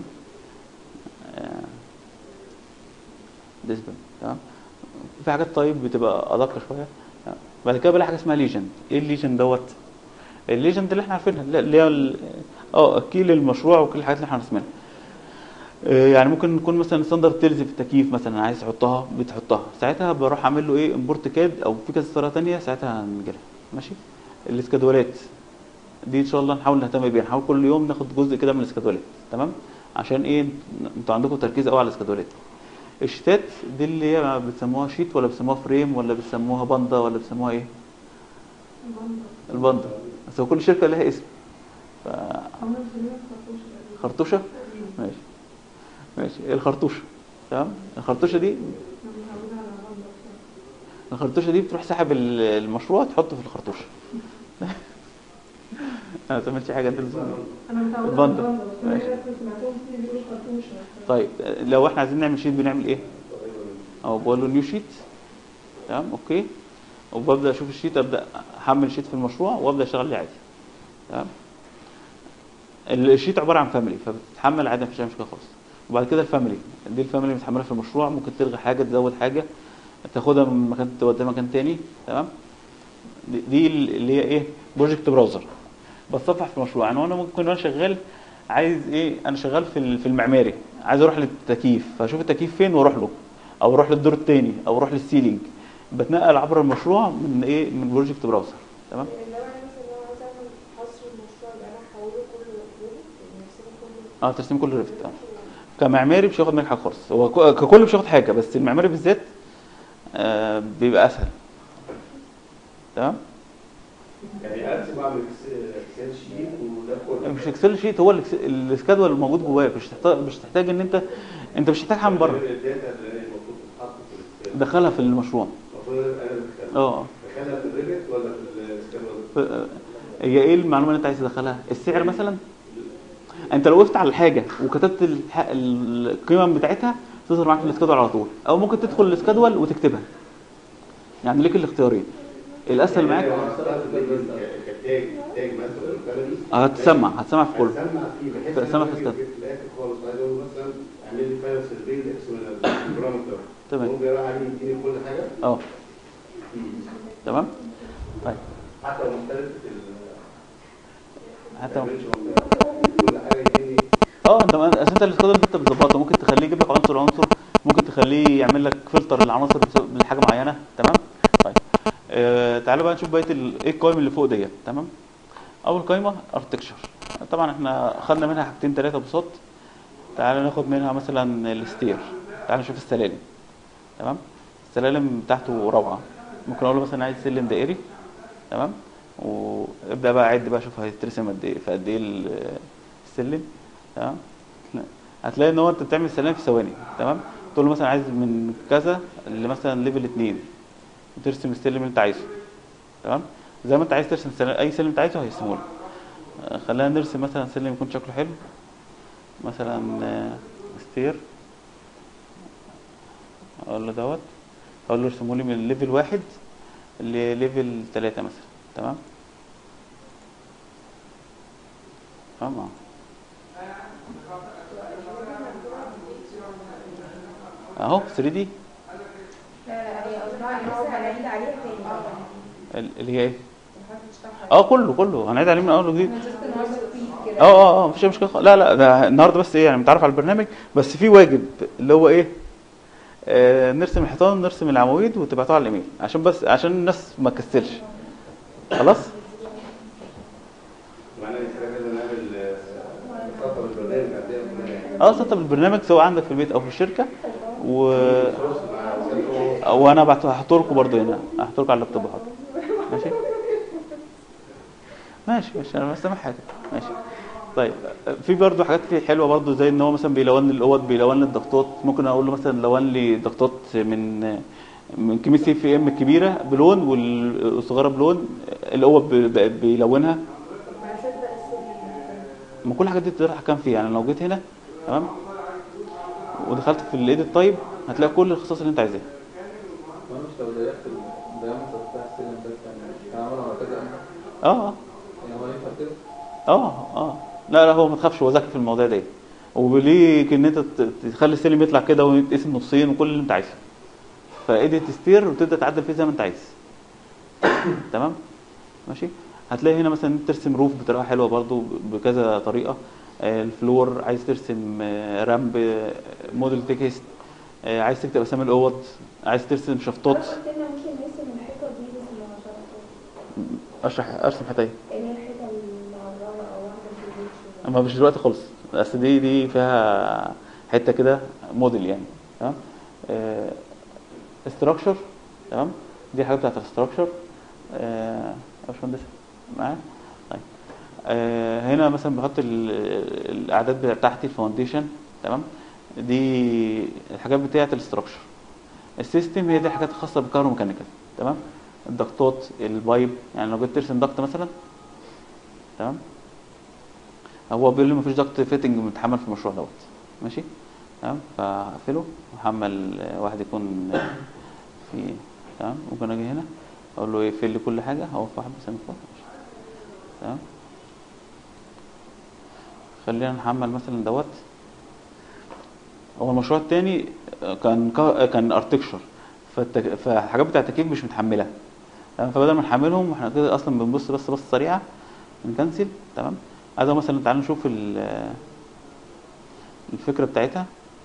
ديسبلي تمام في حاجات طيب بتبقى ادق شويه تمام. بعد كده بلاقي حاجه اسمها ليجند ايه الليجند دوت الليجند اللي احنا عارفينها اللي- اللي هي ال- اه كيل المشروع وكل الحاجات اللي احنا رسمينها آه، يعني ممكن نكون مثلا ستاندرد تيلز في التكييف مثلا عايز تحطها بتحطها ساعتها بروح اعمل له ايه امبورت كاد او في كذا طريقه تانية ساعتها هنجيلها ماشي الاسكادولات دي ان شاء الله نحاول نهتم بيها نحاول كل يوم ناخد جزء كده من الاسكادولات تمام عشان ايه انتوا عندكم تركيز قوي على الاسكادولات الشيتات دي اللي هي بتسموها شيت ولا بتسموها فريم ولا بتسموها باندا ولا بتسموها ايه الباندا بس هو كل شركه لها اسم ف... خرطوشه ماشي ماشي الخرطوشه تمام الخرطوشه دي الخرطوشه دي بتروح ساحب ال- المشروع تحطه في الخرطوشه انا ما تعملش حاجه انت اللي- انا متعوده البندر. على البندر بس ماشي. انا كنت سمعتهم كتير بيقولوا خرطوشه طيب لو احنا عايزين نعمل شيت بنعمل ايه او بقول له نيو شيت تمام اوكي وببدا اشوف الشيت ابدا احمل شيت في المشروع وابدا اشتغل عليه عادي تمام ال- الشيت عباره عن فاميلي فبتتحمل عادي مفيش اي مشكله خالص وبعد كده الفاميلي دي الفاميلي اللي بتحملها في المشروع ممكن تلغي حاجه تزود حاجه تاخدها من مكان توديها مكان تاني تمام دي- دي اللي هي ايه بروجكت براوزر بتصفح في المشروع يعني وانا ممكن وانا شغال عايز ايه انا شغال في ال- في المعماري عايز اروح للتكييف فاشوف التكييف فين واروح له او اروح للدور التاني او اروح للسيلينج بتنقل عبر المشروع من ايه من بروجكت براوزر تمام لو انا مثلا لو عايز اعمل حصر المشروع يبقى انا هحوله كله ريفت يعني ارسمه كله اه ترسيم كله ريفت اه كمعماري مش هياخد منك حاجه خالص هو ك- ككل مش هياخد حاجه بس المعماري بالذات آه بيبقى اسهل تمام يعني ارسم واعمل اكسل شيت وده كله مش اكسل شيت هو الإكس- السكادول الموجود جواه مش تحتاج مش تحتاج ان انت انت مش محتاج حاجه من بره الداتا اللي هي المفروض تتحط في السكيل. دخلها في المشروع المفروض انا بدخلها اه دخلها في الريفت ولا في السكيل ف- هي ايه المعلومه اللي انت عايز تدخلها السعر مثلا انت لو وقفت على الحاجه وكتبت الح- القيم بتاعتها تظهر معاك في الاسكادول على طول او ممكن تدخل الاسكادول وتكتبها يعني ليك الاختيارين الاسهل معاك كتاج تاج مثلا الكالوري هتسمع هتسمع في كله هسمع فيه بحيث هتسمع إن في أنا السكيل. في الاخر خالص عايز اقول مثلا اعمل لي فايل سيرفي اسم البارامتر تمام. هو بيراعي عليه يديني كل حاجه اه تمام طيب حتى لو مختلف في ال حتى كل حاجه يديني اه انت ما- اساسا انت الكود اللي انت بتظبطه ممكن تخليه يجيب لك عنصر عنصر ممكن تخليه يعمل لك فلتر للعناصر بسبب- لحاجه معينه تمام طيب آه تعالوا بقى نشوف بقيه ال- ايه القائمه اللي فوق ديت تمام اول قائمه اركتكشر طبعا احنا خدنا منها حاجتين ثلاثه بساط تعالى ناخد منها مثلا الستير تعالى نشوف السلالم تمام السلالم بتاعته روعه ممكن اقول له مثلا عايز سلم دائري تمام وابدا بقى عد بقى شوف هيترسم قد ايه في قد ايه ال- السلم تمام هتلاقي ان هو انت بتعمل سلم في ثواني تمام تقول له مثلا عايز من كذا لمثلا ليفل 2 وترسم السلم اللي انت عايزه تمام زي ما انت عايز ترسم سلم اي سلم انت عايزه هيرسمه لك آه، خلينا نرسم مثلا سلم يكون شكله حلو مثلا آه، ستير اقول له دوت اقول له ارسمه لي من ليفل واحد لليفل ثلاثة مثلا تمام تمام اه. اهو 3 دي لا لا هي قصدها ان هو هنعيد عليها تاني اللي هي ايه الحرف مش صح. اه كله كله هنعيد عليه من اول وجديد انا جست النهارده سبيد كده اه اه اه مفيش أي مشكله خالص. لا لا ده النهارده بس ايه يعني متعرف على البرنامج بس في واجب اللي هو ايه آه نرسم الحيطان نرسم العواميد وتبعتوها على الايميل عشان بس عشان الناس ما تكسلش خلاص معناه ان احنا كده نعمل آه، خطه بالبرنامج عندنا كلنا يعني. اه سطب البرنامج سواء عندك في البيت او في الشركه و بص مع وسائل- وانا بعت- هحط لكم برضه هنا هحط لكم على اللابتوب حاضر ماشي ماشي ماشي انا بسامح حاجه ماشي طيب في برضه حاجات فيه حلوه برضه زي ان هو مثلا بيلون لي الاوض بيلون لي الضغطات ممكن اقول له مثلا لون لي ضغطات من من كميه سي في ام الكبيره بلون والصغيره بلون الاوض بي- بي- بيلونها مع صدق السر ما كل الحاجات دي تقدر تحكم فيها يعني لو جيت هنا تمام ودخلت في الايديت طيب هتلاقي كل الخصائص اللي انت عايزاها وانا مش لو ضيقت الدايمتر بتاع السلم ده كان هعمله على كذا أمر. اه اه يعني هو ينفع كده اه اه لا لا هو ما تخافش هو ذكي في المواضيع دي وليك ان انت ت- تخلي السلم يطلع كده ويتقسم نصين وكل اللي انت عايزه فايديت ستير وتبدا تعدل فيه زي ما انت عايز تمام ماشي هتلاقي هنا مثلا انت ترسم روف بطريقه حلوه برضو بكذا طريقه آه، الفلور عايز ترسم آه، رامب آه، موديل تكست آه، عايز تكتب اسامي الاوض عايز ترسم شفطات قلت لنا ممكن نرسم الحيطه دي بس ما شرحتهاش اشرح ارسم حتى ايه اللي هي الحيطه المعرضه او واحده في البيت شوية. اما مش دلوقتي خالص اصل دي دي فيها حته كده موديل يعني تمام استراكشر تمام دي حاجه بتاعت الاستراكشر يا باشمهندس معايا طيب آه، هنا مثلا بحط ال- الاعداد بتاعتي الفاونديشن تمام دي الحاجات بتاعت الاستراكشر السيستم هي دي الحاجات الخاصه بالكهروميكانيكال تمام الضغطات البايب يعني لو جيت ترسم ضغط مثلا تمام هو بيقول لي مفيش ضغط فيتنج متحمل في المشروع دوت ماشي تمام فاقفله واحمل آه، واحد يكون آه، في تمام ممكن اجي هنا اقول له يقفل لي كل حاجه اوقف واحد بس فوق تمام خلينا نحمل مثلا دوت هو المشروع التاني آه، كان كا- كان ارتكشر فالتك... فالحاجات بتاعت التكييف مش متحمله تمام فبدل ما نحملهم احنا كده اصلا بنبص بس بص سريعه نكنسل تمام عايز مثلا تعالوا نشوف ال- الفكره بتاعتها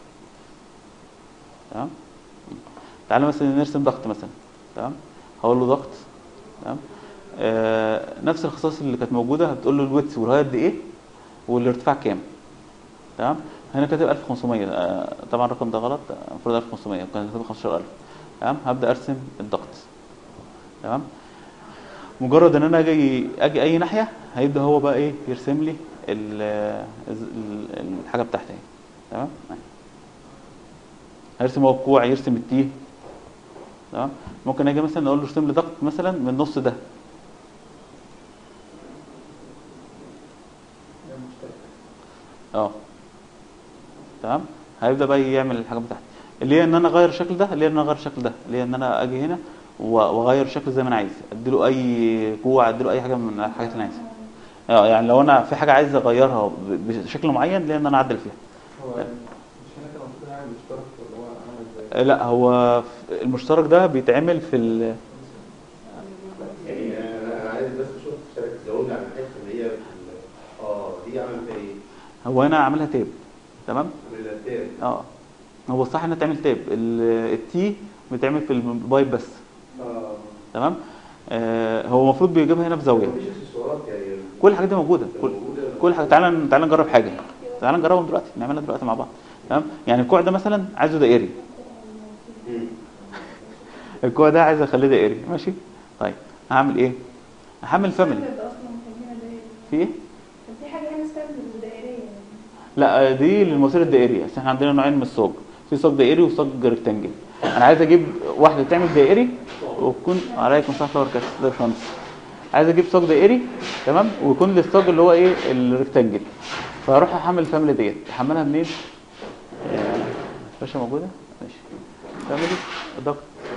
تمام تعالى مثلا نرسم ضغط مثلا تمام هقول له ضغط تمام آه نفس الخصائص اللي كانت موجوده هتقول له الويتس والهاي قد ايه والارتفاع كام تمام هنا كاتب 1500 آه طبعا الرقم ده غلط آه، المفروض 1500 كان كاتب 15000 تمام هبدا ارسم الضغط تمام مجرد ان انا اجي اجي اي ناحيه هيبدا هو بقى ايه يرسم لي ال- ال- الحاجه بتاعتي تمام هيرسم هو الكوع يرسم التيه تمام ممكن اجي مثلا اقول له ارسم لي ضغط مثلا من النص ده ده مشترك اه تمام هيبدا بقى يعمل الحاجه بتاعتي اللي هي ان انا اغير الشكل ده اللي هي ان انا اغير الشكل ده اللي هي ان انا اجي هنا و- واغير الشكل زي ما انا عايز اديله اي كوع اديله اي حاجه من الحاجات اللي انا عايزها اه يعني لو انا في حاجه عايز اغيرها ب- بشكل معين اللي هي ان انا اعدل فيها هو مش هنا كان المفروض يعمل مشترك ولا هو عمل ازاي؟ آه، لا هو ف- المشترك ده بيتعمل في ال... يعني انا أنا عايز بس اشوف شركه زودنا على الحته اللي هي في ال- اه دي عملت ايه؟ هو هنا عاملها تاب تمام من التاني اه هو الصح انها تعمل تاب ال- التي بتعمل في البايب بس اه تمام آه هو المفروض بيجيبها هنا بزاويه مفيش اكسسوارات يعني كل الحاجات دي موجوده كل موجودة. كل حاجه تعالى تعالى نجرب حاجه تعالى نجربهم دلوقتي نعملها دلوقتي مع بعض تمام يعني الكوع ده مثلا عايزه دائري مم. الكوع ده عايز اخليه دائري ماشي طيب هعمل ايه هحمل فاميلي ستاندرد اصلا كان هنا دايري في ايه كان في حاجه هنا ستاندرد دائريه يعني لا آه، دي للمواسير الدائريه بس احنا عندنا نوعين من الصاج في صاج دائري وصاج ريكتانجل انا عايز اجيب واحده تعمل دائري وتكون عليكم صح فلاور كاس ده يا باشمهندس عايز اجيب صاج دائري تمام ويكون للصاج اللي هو ايه الريكتانجل فهروح احمل الفاميلي ديت احملها منين آه، باشا موجوده ماشي فاميلي ضغط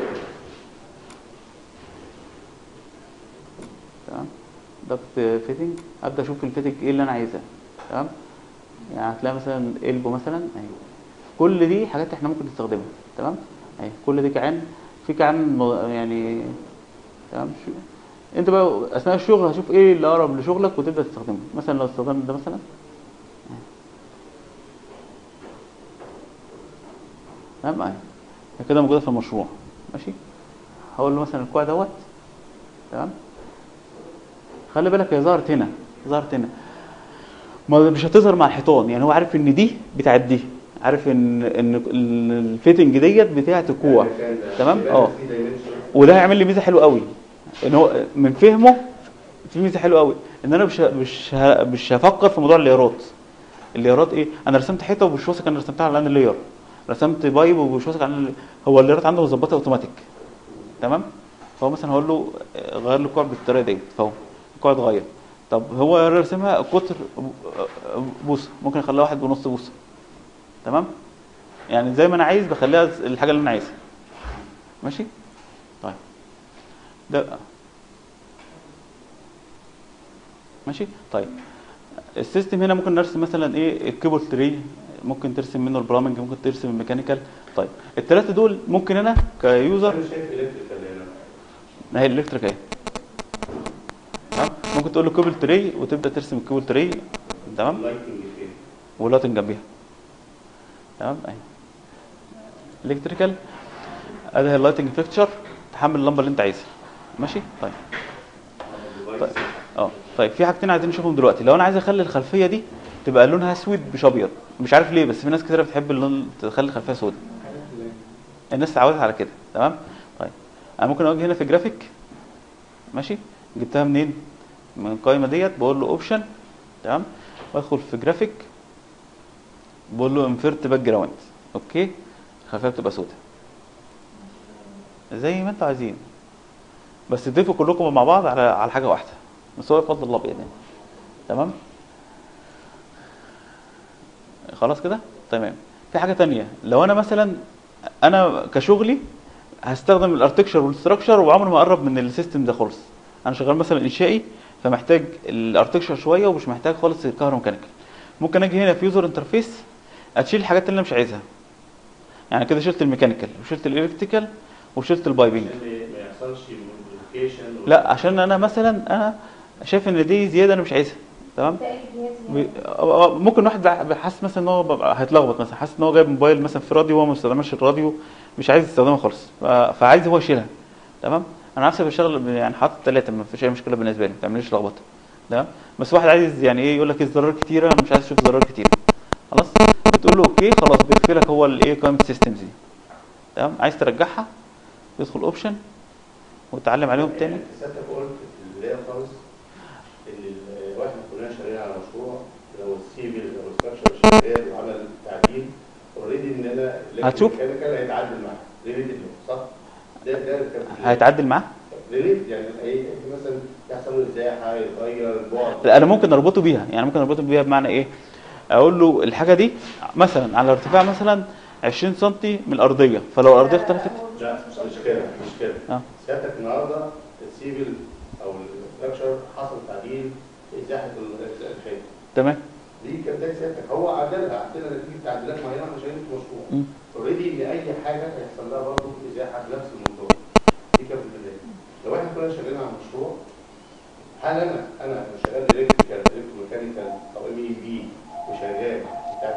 تمام ضغط فيتنج ابدا اشوف الفيتنج ايه اللي انا عايزاه تمام يعني هتلاقي مثلا البو مثلا اهي كل دي حاجات احنا ممكن نستخدمها تمام اهي كل دي كعان في كعان م- يعني تمام شو انت بقى اثناء الشغل هشوف ايه اللي اقرب لشغلك وتبدا تستخدمه مثلا لو استخدمت ده مثلا اهي. تمام اهي هي كده موجوده في المشروع ماشي هقول له مثلا الكوع دوت تمام خلي بالك هي ظهرت هنا ظهرت هنا ما مش هتظهر مع الحيطان يعني هو عارف ان دي بتاعت دي عارف ان ان ال- الفيتنج ديت بتاعت الكوع المكان ده. تمام يبقى اه في dimension. وده هيعمل لي ميزه حلوه قوي ان هو من فهمه في ميزه حلوه قوي ان انا مش ه- مش ه- مش هفكر في موضوع الليرات الليرات ايه انا رسمت حيطه ومش واثق انا رسمتها على ان لير رسمت بايب ومش واثق على إن- هو الليرات عنده مظبطه اوتوماتيك تمام فهو مثلا هقول له آه، غير لي الكوع بالطريقه ديت فهو الكوع اتغير طب هو رسمها قطر بوصه ممكن اخليها واحد ونص بوصه تمام يعني زي ما انا عايز بخليها الحاجه اللي انا عايزها ماشي طيب ده ماشي طيب السيستم هنا ممكن نرسم مثلا ايه الكيبل تري ممكن ترسم منه البلامنج ممكن ترسم الميكانيكال طيب الثلاثه دول ممكن انا كيوزر انا شايف الكتريكال هنا ما هي الالكتريك اهي تمام؟ ممكن تقول له كيبل تري وتبدا ترسم الكيبل تري تمام اللايتنج فين واللايتنج جنبيها تمام اهي الكتريكال ادي هي اللايتنج فيكتشر تحمل اللمبه اللي انت عايزها ماشي طيب طيب اه طيب في حاجتين عايزين نشوفهم دلوقتي لو انا عايز اخلي الخلفيه دي تبقى لونها اسود مش ابيض مش عارف ليه بس في ناس كتير بتحب اللون تخلي الخلفيه سوداء الناس اتعودت على كده تمام طيب انا ممكن اجي هنا في جرافيك ماشي جبتها منين من القائمه ديت بقول له اوبشن تمام وادخل في جرافيك بقول له انفيرت باك جراوند اوكي الخلفيه بتبقى سوداء زي ما انتوا عايزين بس تضيفوا كلكم مع بعض على على حاجه واحده بس هو يفضل الابيض يعني تمام خلاص كده تمام في حاجه تانية لو انا مثلا انا كشغلي هستخدم الارتكشر والستراكشر وعمري ما اقرب من السيستم ده خالص انا شغال مثلا انشائي فمحتاج الارتكشر شويه ومش محتاج خالص الكهروميكانيكال ممكن اجي هنا في يوزر انترفيس اشيل الحاجات اللي انا مش عايزها يعني كده شلت الميكانيكال وشلت الالكتريكال وشلت البايبنج عشان ما يحصلش موديفيكيشن لا عشان انا مثلا انا شايف ان دي زياده انا مش عايزها تمام باقي الجهاز بي- يعني آه، آه، ممكن واحد بع- حاسس مثلا ان هو ببقى هيتلخبط مثلا حاسس ان هو جايب موبايل مثلا في راديو وهو ما بيستخدمش الراديو مش عايز يستخدمه خالص ف- فعايز هو يشيلها تمام انا نفسي بشتغل يعني حاطط ثلاثه ما فيش اي مشكله بالنسبه لي ما تعمليش لخبطه تمام بس واحد عايز يعني ايه يقول لك الزرار كتيره انا مش عايز اشوف زرار كتير خلاص بتقول له اوكي خلاص بيقفل هو الايه قائمه السيستمز دي تمام عايز ترجعها يدخل اوبشن وتعلم عليهم تاني ساعتك قلت في البدايه خالص ان ال- واحنا كنا شغالين على مشروع لو السيفل او الستراكشر شغال وعمل تعديل اوريدي ان انا هتشوف. الميكانيكال هيتعدل معاه ريليتد صح؟ ده ده كان هيتعدل معاه ريليتد يعني اي مثلا يحصل له ازاحه يتغير البعد لا انا ممكن اربطه بيها يعني ممكن اربطه بيها بمعنى ايه اقول له الحاجه دي مثلا على ارتفاع مثلا 20 سم من الارضيه فلو الارضيه اختلفت لا مش كده مش كده اه سيادتك النهارده السيفل او الاستراكشر حصل تعديل في ازاحه ال- الحيط تمام دي كانت بدايه سيادتك هو عدلها عدلها نتيجه تعديلات معينه عشان في مشروع مم. اوريدي ان اي حاجه هيحصل لها برضه ازاحه في نفس الموضوع دي كانت البدايه لو احنا كنا شغالين على مشروع هل انا انا شغال الكتريكال الكتروميكانيكال او ام اي بي وشغال التعديل ده هي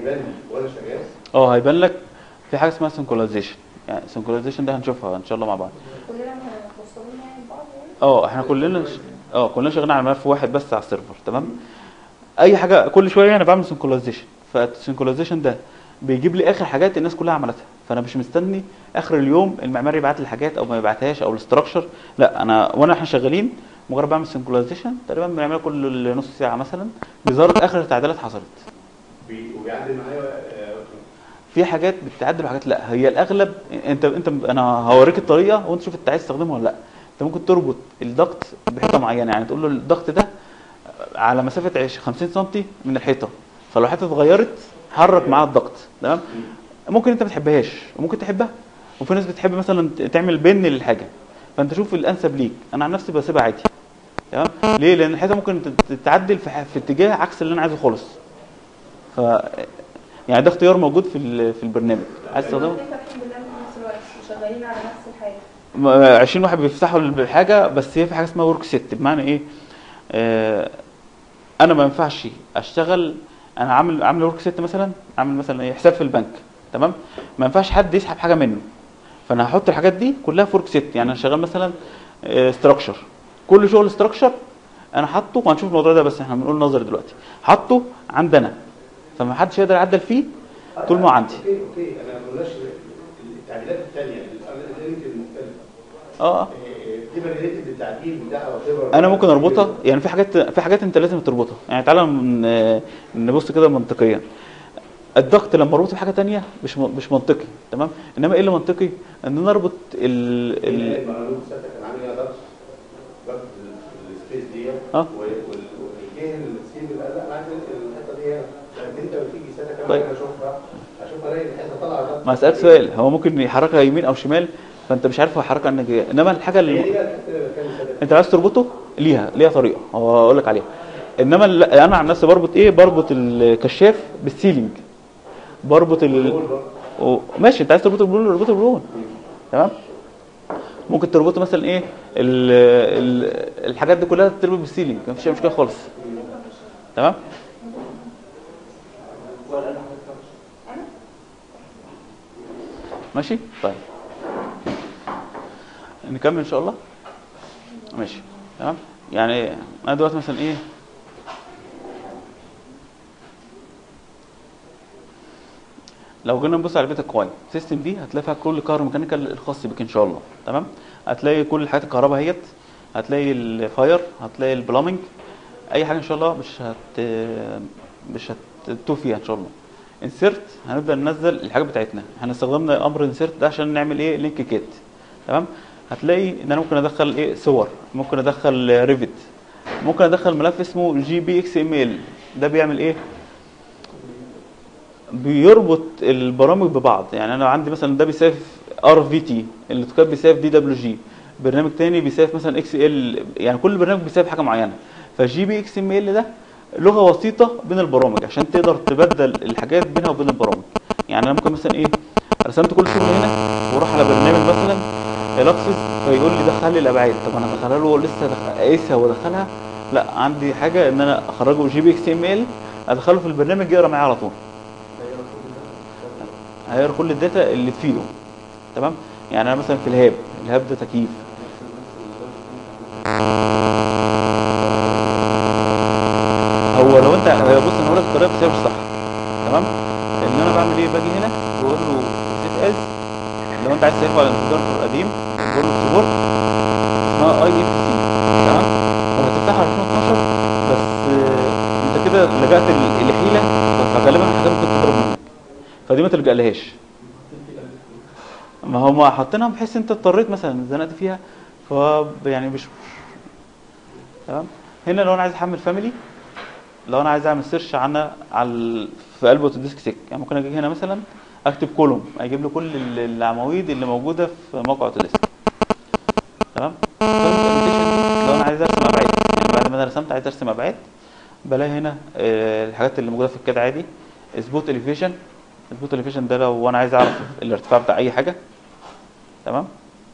هيبان لي وانا شغال اه هيبان لك في حاجه اسمها سنكرونايزيشن يعني سنكرونايزيشن ده هنشوفها ان شاء الله مع بعض كلنا متوصلين يعني ببعض يعني اه احنا كلنا اه كلنا شغالين على ملف واحد بس على السيرفر تمام اي حاجه كل شويه انا بعمل سنكرونايزيشن فالسنكرونايزيشن ده بيجيب لي اخر حاجات الناس كلها عملتها فانا مش مستني اخر اليوم المعماري يبعت لي حاجات او ما يبعتهاش او الاستراكشر لا انا وانا احنا شغالين مجرد بعمل سنكرونايزيشن تقريبا بنعملها كل نص ساعه مثلا بيظهر لك اخر التعديلات حصلت بي- وبيعدل معايا آه، في حاجات بتتعدل وحاجات لا هي الاغلب انت انت انا هوريك الطريقه وانت شوف انت عايز تستخدمها ولا لا انت ممكن تربط الضغط بحيطه معينه يعني تقول له الضغط ده على مسافه عش- 50 سم من الحيطه فلو الحيطه اتغيرت حرك معاها الضغط تمام ممكن انت ما تحبهاش وممكن تحبها وفي ناس بتحب مثلا تعمل بن للحاجه فانت شوف الانسب ليك انا عن نفسي بسيبها عادي تمام ليه لان الحيطه ممكن تت- تتعدل في, ح- في اتجاه عكس اللي انا عايزه خالص ف يعني ده اختيار موجود في ال- في البرنامج عايز تستخدمه الاثنين فاتحين برنامج في نفس الوقت وشغالين على نفس الحاجه م- 20 واحد بيفتحوا الحاجه بس هي في حاجه اسمها ورك سيت بمعنى ايه آه انا ما ينفعش اشتغل انا عامل عامل ورك سيت مثلا عامل مثلا ايه حساب في البنك تمام ما ينفعش حد يسحب حاجه منه فانا هحط الحاجات دي كلها في ورك سيت يعني انا شغال مثلا ستراكشر كل شغل ستراكشر انا حاطه وهنشوف الموضوع ده بس احنا بنقول نظري دلوقتي حاطه عندنا فما حدش يقدر يعدل فيه طول ما هو عندي اوكي اوكي انا ما قلناش التعديلات الثانيه الاليمنت المختلفه اه آه، دي ريليتد للتعديل بتاعها وخبره انا ممكن اربطها يعني في حاجات في حاجات انت لازم تربطها يعني تعالى ن- نبص كده منطقيا الضغط لما اربطه بحاجه تانية مش م- مش منطقي تمام انما ايه اللي منطقي ان انا اربط ال, ال... المعلومه ساعتها كان عامل ايه ضغط ضغط السبيس دي اه. والجه السيب قال لا انا عايز الحته دي هنا لان انت بتيجي ساعتها كمان طيب. انا اشوفها اشوفها الاقي الحته طالعه ضغط ما اسالك سؤال هو ممكن يحركها يمين او شمال فانت مش عارف هو يحركها انك إيه. انما الحاجه هي دي اللي بقى الحته اللي بتكلم ساعتها انت عايز تربطه ليها ليها طريقه هو اقول لك عليها انما ال- انا عن نفسي بربط ايه بربط الكشاف بالسيلينج بربط ال... و... ماشي انت عايز تربطه بالبلون اربطه بالبلون تمام ممكن تربطه مثلا ايه ال... ال... الحاجات دي كلها تربط بالسيلينج مفيش اي مشكله خالص تمام ماشي طيب نكمل ان شاء الله ماشي تمام يعني انا دلوقتي مثلا ايه لو جينا نبص على بيت الكواين سيستم دي هتلاقي فيها كل كار ميكانيكال الخاص بك ان شاء الله تمام هتلاقي كل الحاجات الكهرباء اهيت هتلاقي الفاير هتلاقي البلامنج اي حاجه ان شاء الله مش هت مش هتتوه فيها ان شاء الله انسيرت هنبدا ننزل الحاجات بتاعتنا احنا استخدمنا امر انسيرت ده عشان نعمل ايه لينك كيت تمام هتلاقي ان انا ممكن ادخل ايه صور ممكن ادخل ريفت ممكن ادخل ملف اسمه جي بي اكس ام ال ده بيعمل ايه بيربط البرامج ببعض يعني انا عندي مثلا ده بيساف ار في تي الاوتوكاد بيساف دي دبليو جي برنامج تاني بيساف مثلا اكس ال يعني كل برنامج بيساف حاجه معينه فجي بي اكس ام ال ده لغه وسيطه بين البرامج عشان تقدر تبدل الحاجات بينها وبين البرامج يعني انا ممكن مثلا ايه رسمت كل شغل هنا واروح على برنامج مثلا الاكسس فيقول لي دخل لي الابعاد طب انا ادخلها له لسه دخ- قايسها وادخلها لا عندي حاجه ان انا اخرجه جي بي اكس ام ال ادخله في البرنامج يقرا معايا على طول هيقرا كل الداتا اللي تفيده تمام يعني انا مثلا في الهاب الهاب ده تكييف هو لو انت هو بص انا هقول لك الطريقه بس هي مش صح تمام ان انا بعمل ايه باجي هنا بقول له سيف از لو انت عايز تسيفه على الانفجار القديم بقول له سبورت اسمها اي اف سي تمام وهتفتحها على 2012 بس آه، انت كده لجأت ل- لحيله فغالبا الحاجات ممكن تضرب منك فدي ما تلجألهاش ما هم حاطينها بحيث انت اضطريت مثلا زنقت فيها ف يعني مش تمام هنا لو انا عايز احمل فاميلي لو انا عايز اعمل سيرش عنها على ال- في قلب اوتوديسك سيك يعني ممكن اجي هنا مثلا اكتب كولوم هيجيب لي كل ال- العواميد اللي موجوده في موقع اوتوديسك تمام فالانيميشن دي لو انا عايز ارسم ابعاد يعني بعد ما انا رسمت عايز ارسم ابعاد بلاقي هنا آه، الحاجات اللي موجوده في الكاد عادي سبوت اليفيشن سبوت اليفيشن ده لو انا عايز اعرف الارتفاع بتاع اي حاجه تمام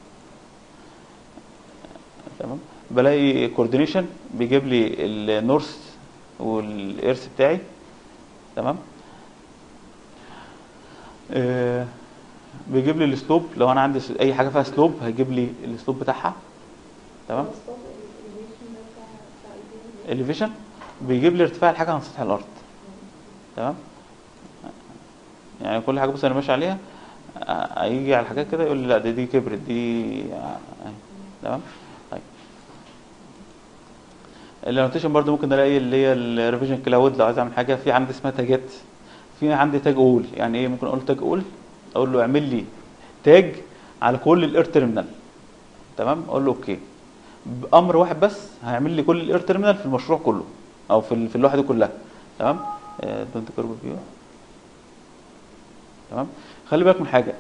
تمام بلاقي كوردينيشن بيجيب لي النورث والايرث بتاعي تمام آه، بيجيب لي السلوب لو انا عندي س- اي حاجه فيها سلوب هيجيب لي السلوب بتاعها تمام مصطفى الإليفيشن ده بتاع بتاع إيه تاني؟ اليفيشن بيجيب لي ارتفاع الحاجه عن سطح الارض تمام يعني كل حاجه بص انا ماشي عليها آه، هيجي على الحاجات كده يقول لي لا دي دي كبرت دي آه، أهي. تمام طيب الانوتيشن برضو ممكن الاقي اللي هي الريفيجن كلاود لو عايز اعمل حاجه في عندي اسمها تاجات في عندي تاج اول يعني ايه ممكن اقول تاج اول اقول له اعمل لي تاج على كل الاير تيرمينال تمام اقول له اوكي بامر واحد بس هيعمل لي كل الاير تيرمينال في المشروع كله او في ال- في اللوحه دي كلها تمام دونت كيرف فيو تمام خلي بالك من حاجه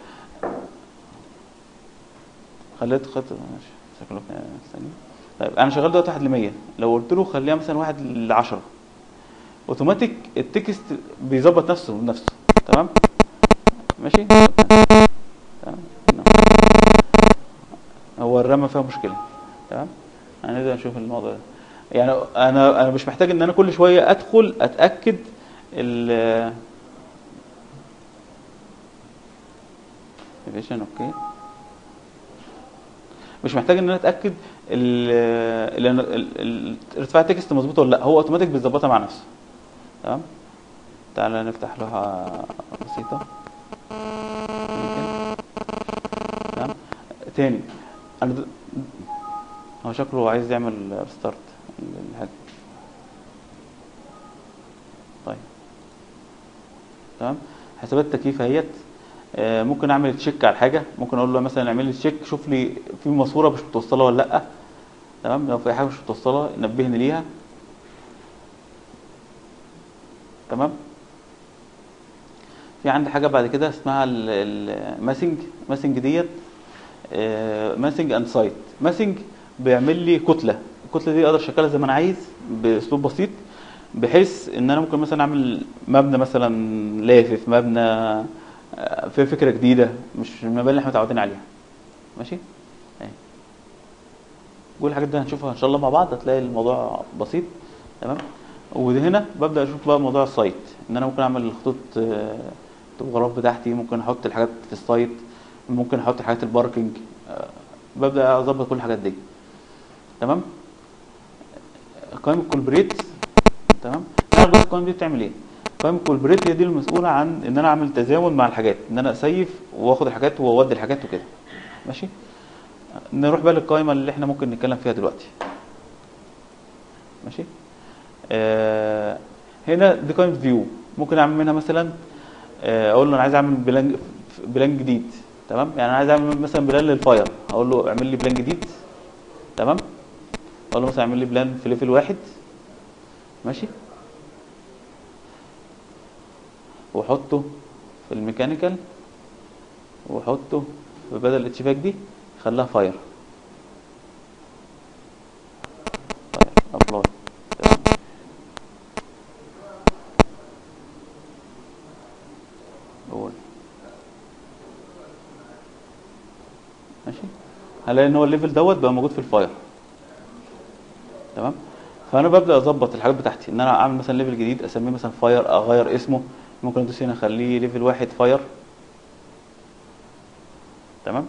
خليت خط ماشي شكله كده ثانيه طيب انا شغال دلوقتي 1 ل 100 لو قلت له خليها مثلا 1 ل 10 اوتوماتيك التكست بيظبط نفسه بنفسه تمام ماشي تمام نعم. هو الرامه فيها مشكله تمام هنبدا نشوف الموضوع ده يعني انا انا مش محتاج ان انا كل شويه ادخل اتاكد ال ريفيجن اوكي مش محتاج ان انا اتاكد ال- ال- ال- ال- ارتفاع التكست مظبوط ولا لا هو اوتوماتيك بيظبطها مع نفسه تمام تعالى نفتح لوحه بسيطه يمكن. تمام تاني انا د- هو شكله عايز يعمل ريستارت الحاجه طيب تمام حسابات التكييف اهيت آه، ممكن اعمل تشيك على الحاجه ممكن اقول له مثلا اعمل لي تشيك شوف لي في ماسوره مش متوصله ولا لا تمام لو في حاجه مش متوصله نبهني ليها تمام في عندي حاجه بعد كده اسمها الماسنج ماسنج ديت ماسنج اند سايت ماسنج بيعمل لي كتله الكتله دي اقدر اشكلها زي ما انا عايز باسلوب بسيط بحيث ان انا ممكن مثلا اعمل مبنى مثلا لافف مبنى آه، في فكره جديده مش المباني اللي احنا متعودين عليها ماشي اهي. كل الحاجات دي هنشوفها ان شاء الله مع بعض هتلاقي الموضوع بسيط تمام وهنا ببدا اشوف بقى موضوع السايت ان انا ممكن اعمل الخطوط آه، التوبوغراف بتاعتي ممكن احط الحاجات في السايت ممكن احط حاجات الباركينج آه، ببدا اظبط كل الحاجات دي تمام قائمه كولبريت تمام انا بص القائمه دي بتعمل ايه قائمه كولبريت هي دي المسؤوله عن ان انا اعمل تزامن مع الحاجات ان انا اسيف واخد الحاجات واودي الحاجات وكده ماشي نروح بقى للقائمه اللي احنا ممكن نتكلم فيها دلوقتي ماشي آه هنا دي قائمه فيو ممكن اعمل منها مثلا آه اقول له انا عايز اعمل بلان بلان جديد تمام يعني انا عايز اعمل مثلا بلان للفاير اقول له اعمل لي بلان جديد تمام اقول له مثلا اعمل لي بلان في ليفل واحد ماشي واحطه في الميكانيكال واحطه في بدل الاتشباك دي خليها فاير فاير ابلاي تمام قول ماشي هلاقي ان هو الليفل دوت بقى موجود في الفاير تمام فانا ببدا اظبط الحاجات بتاعتي ان انا اعمل مثلا ليفل جديد اسميه مثلا فاير اغير اسمه ممكن ادوس هنا اخليه ليفل واحد فاير تمام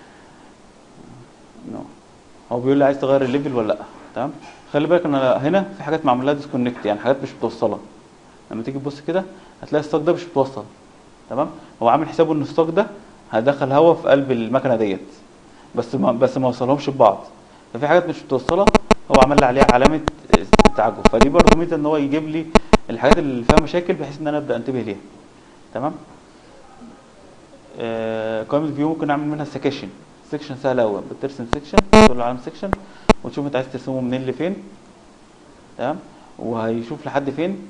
نو هو بيقول لي عايز تغير الليفل ولا لا تمام خلي بالك ان أنا هنا في حاجات معمول لها ديسكونكت يعني حاجات مش متوصله لما تيجي تبص كده هتلاقي الستوك ده مش متوصل تمام هو عامل حسابه ان الستوك ده هيدخل هواء في قلب المكنه ديت بس ما بس ما وصلهمش ببعض ففي حاجات مش متوصله هو عمل لي عليها علامه تعجب فدي برضه ميزه ان هو يجيب لي الحاجات اللي فيها مشاكل بحيث ان انا ابدا انتبه ليها تمام آه قائمه فيو ممكن اعمل منها سكشن سكشن سهل قوي بترسم سكشن تقول له علامه سكشن وتشوف انت عايز ترسمه منين لفين تمام وهيشوف لحد فين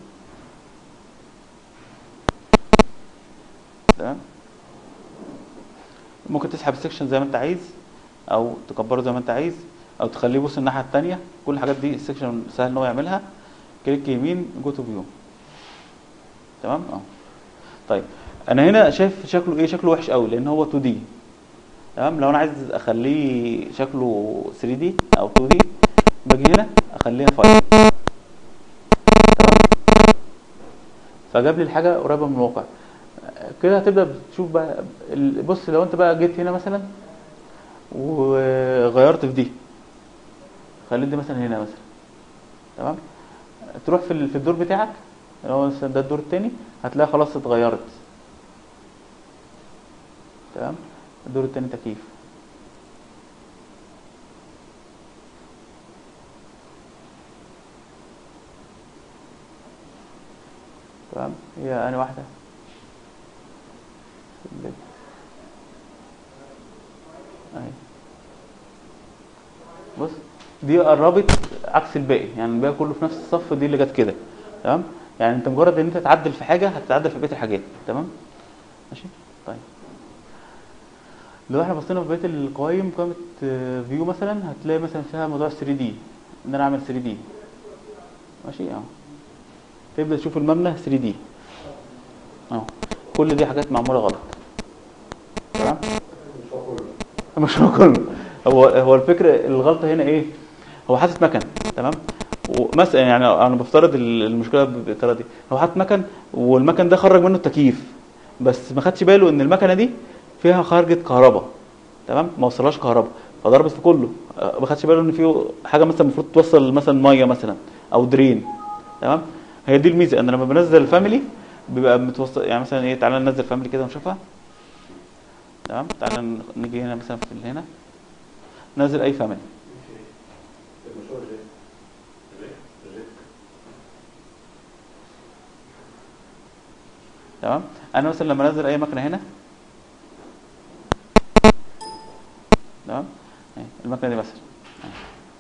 تمام ممكن تسحب السكشن زي ما انت عايز او تكبره زي ما انت عايز او تخليه يبص الناحيه الثانيه كل الحاجات دي السكشن سهل ان هو يعملها كليك يمين جو تو فيو تمام اه طيب انا هنا شايف شكله ايه شكله وحش قوي لان هو 2 دي تمام لو انا عايز اخليه شكله 3 دي او 2 دي باجي هنا اخليها 5 تمام فجاب لي الحاجه قريبه من الواقع كده هتبدا تشوف بقى ال- بص لو انت بقى جيت هنا مثلا وغيرت في دي خليت دي مثلا هنا مثلا تمام تروح في ال- في الدور بتاعك اللي هو مثلا ده الدور التاني هتلاقي خلاص اتغيرت تمام الدور التاني تكييف تمام هي أنا واحدة سلكت. أهي بص دي قربت عكس الباقي يعني الباقي كله في نفس الصف دي اللي جت كده تمام يعني انت مجرد ان انت تعدل في حاجه هتتعدل في بقيه الحاجات تمام ماشي طيب لو احنا بصينا في بقيه القوائم قائمه فيو مثلا هتلاقي مثلا فيها موضوع 3 دي ان انا اعمل 3 دي ماشي اه تبدا تشوف المبنى 3 دي اه كل دي حاجات معموله غلط تمام مش هو كله مش هو كله هو هو الفكره الغلطه هنا ايه هو حاطط مكن تمام ومثلا يعني انا بفترض ال- المشكله بالطريقه دي هو حاطط مكن والمكن ده خرج منه التكييف بس ما خدش باله ان المكنه دي فيها خارجه كهرباء تمام ما وصلهاش كهرباء فضربت في كله آه، ما خدش باله ان في حاجه مثلا المفروض توصل مثلا ميه مثلا او درين تمام هي دي الميزه ان لما بنزل الفاميلي بيبقى متوصل يعني مثلا ايه تعالى ننزل فاميلي كده ونشوفها تمام تعالى ن- نيجي هنا مثلا في ال- هنا نزل اي فاميلي المشروع جاي جاي تمام انا مثلا لما انزل اي مكنه هنا تمام أهي، المكنه دي مثلا أهي.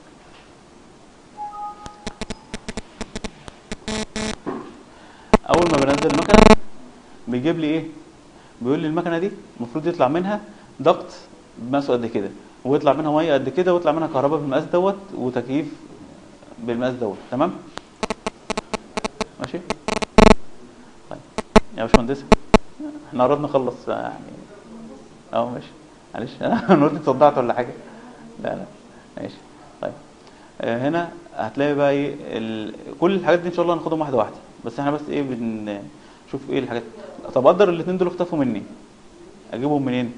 اول ما بنزل المكنه بيجيب لي ايه بيقول لي المكنه دي المفروض يطلع منها ضغط بمقاسه قد كده ويطلع منها ميه قد كده ويطلع منها كهرباء بالمقاس دوت وتكييف بالمقاس دوت تمام ماشي طيب يا باشمهندس احنا قربنا نخلص يعني اه ماشي معلش انا قلت صدعت ولا حاجه لا لا ماشي طيب آه، هنا هتلاقي بقى ايه ال... كل الحاجات دي ان شاء الله هناخدهم واحده واحده بس احنا بس ايه بنشوف ايه الحاجات طب اقدر الاثنين دول اختفوا مني اجيبهم منين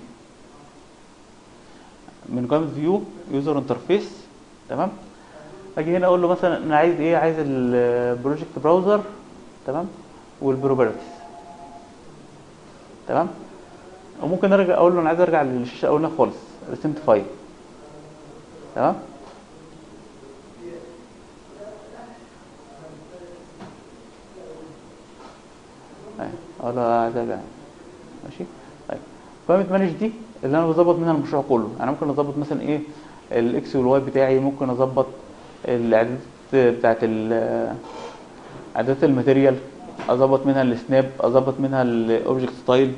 من قائمه فيو يوزر انترفيس تمام اجي هنا اقول له مثلا انا عايز ايه عايز البروجكت براوزر تمام والبروبرتيز تمام وممكن ارجع اقول له انا عايز ارجع للشاشه اولنا خالص رسمت فايل تمام اهي اقول له عايز ارجع ماشي طيب قائمه مانج دي اللي انا بظبط منها المشروع كله انا ممكن اظبط مثلا ايه الاكس والواي بتاعي ممكن اظبط الاعدادات بتاعت ال- اعدادات الماتيريال اظبط منها السناب اظبط منها الاوبجكت ستايل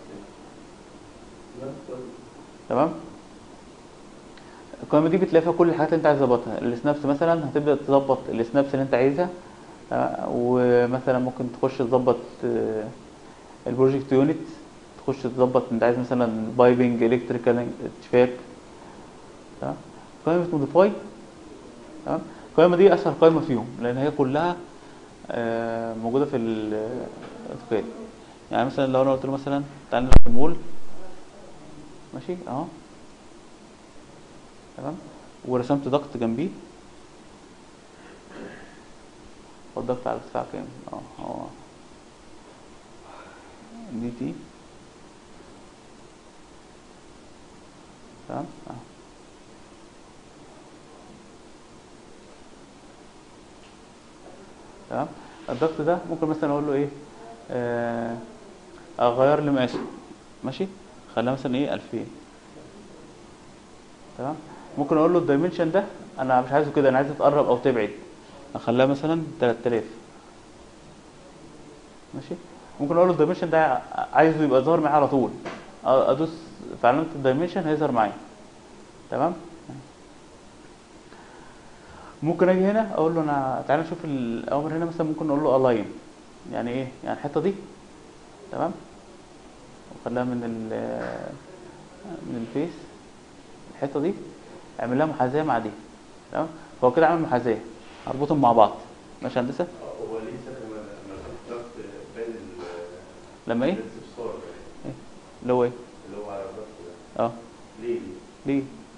تمام القائمه دي بتلاقي فيها كل الحاجات اللي انت عايز تظبطها السنابس مثلا هتبدا تظبط السنابس اللي انت عايزها تمام؟ ومثلا ممكن تخش تظبط آه، البروجكت يونت تخش تظبط انت عايز مثلا بايبنج الكتريكال اتشفاك تمام قائمه موديفاي تمام القائمه دي اسهل قائمه فيهم لان هي كلها آه، موجوده في الاوتوكاد يعني مثلا لو انا قلت له مثلا تعالى نروح المول ماشي اهو تمام ورسمت ضغط جنبيه والضغط على ارتفاع كام اه هو دي تي تمام اه تمام الضغط ده ممكن مثلا اقول له ايه آه، اغير لي مقاسه ماشي خليها مثلا ايه 2000 تمام ممكن اقول له الدايمنشن ده انا مش عايزه كده انا عايزه تقرب او تبعد اخليها مثلا 3000 ماشي ممكن اقول له الدايمنشن ده عايزه يبقى ظاهر معايا على طول أ- ادوس في علامه الدايمنشن هيظهر معايا تمام ممكن اجي هنا اقول له انا تعالى نشوف الاوامر هنا مثلا ممكن اقول له الاين يعني ايه يعني الحته دي تمام وخليها من ال من الفيس الحته دي اعمل لها محاذاه مع دي تمام فهو كده عامل محاذاه اربطهم مع بعض ماشي يا هندسه هو ليه ساعة ما ما ضغط بين ال- لما ايه الاستفسار اللي هو ايه اللي هو على الرف ده اه ليه؟ ليه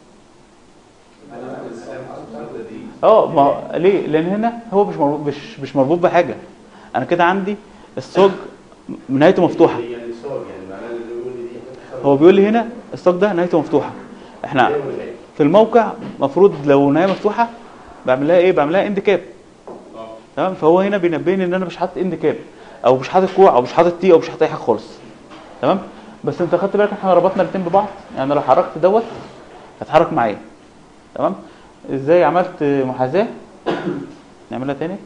الصفحة دي اه ما هو- ليه لان هنا هو مش مربوط مش مش مربوط بحاجه انا كده عندي السوق نهايته مفتوحه هي يعني صار يعني معناه اللي بيقول لي دي هو بيقول لي هنا السوق ده نهايته مفتوحه احنا في الموقع المفروض لو نهايه مفتوحه بعمل لها ايه بعمل لها اند كاب تمام فهو هنا بينبهني ان انا مش حاطط اند كاب او مش حاطط كوع او مش حاطط تي او مش حاطط اي حاجه خالص تمام بس انت خدت بالك احنا ربطنا الاثنين ببعض يعني لو حركت دوت هتحرك معايا تمام ازاي عملت محاذاه نعملها تاني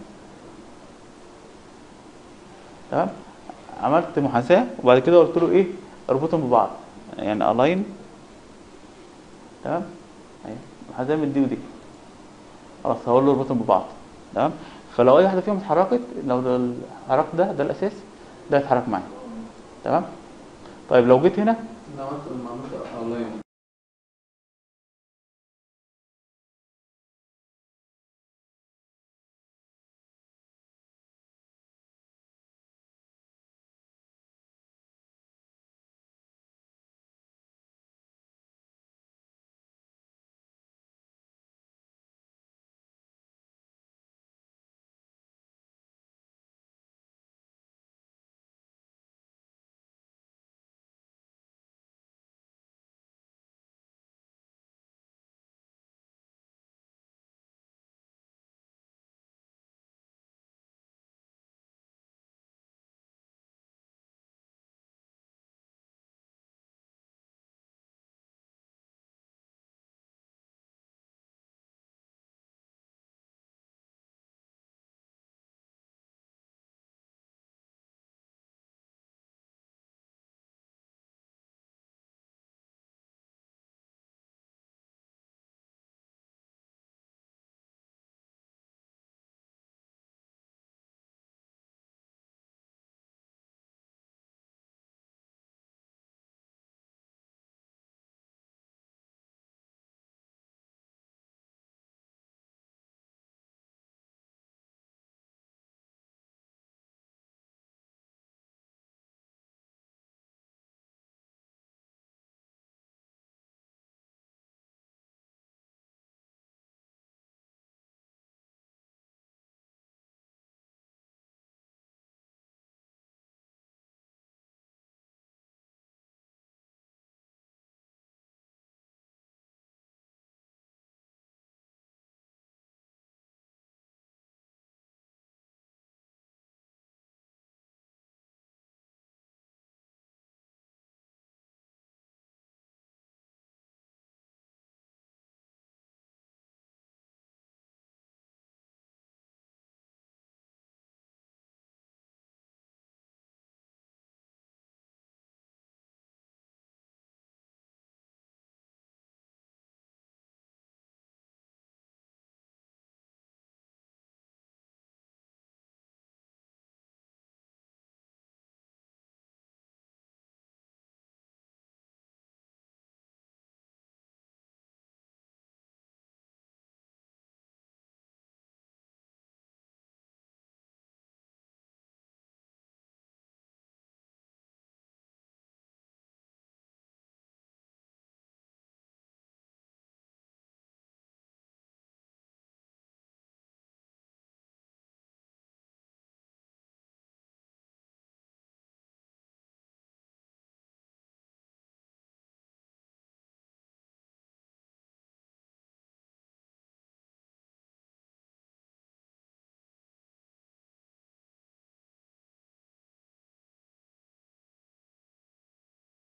تمام عملت محاذاه وبعد كده قلت له ايه اربطهم ببعض يعني الاين تمام اهي محاذاه من دي ودي خلاص هقول له اربطهم ببعض تمام فلو اي واحده فيهم اتحركت لو ده الحركه ده ده الاساس ده هيتحرك معايا تمام طيب لو جيت هنا ده عملت ما عملت اونلاين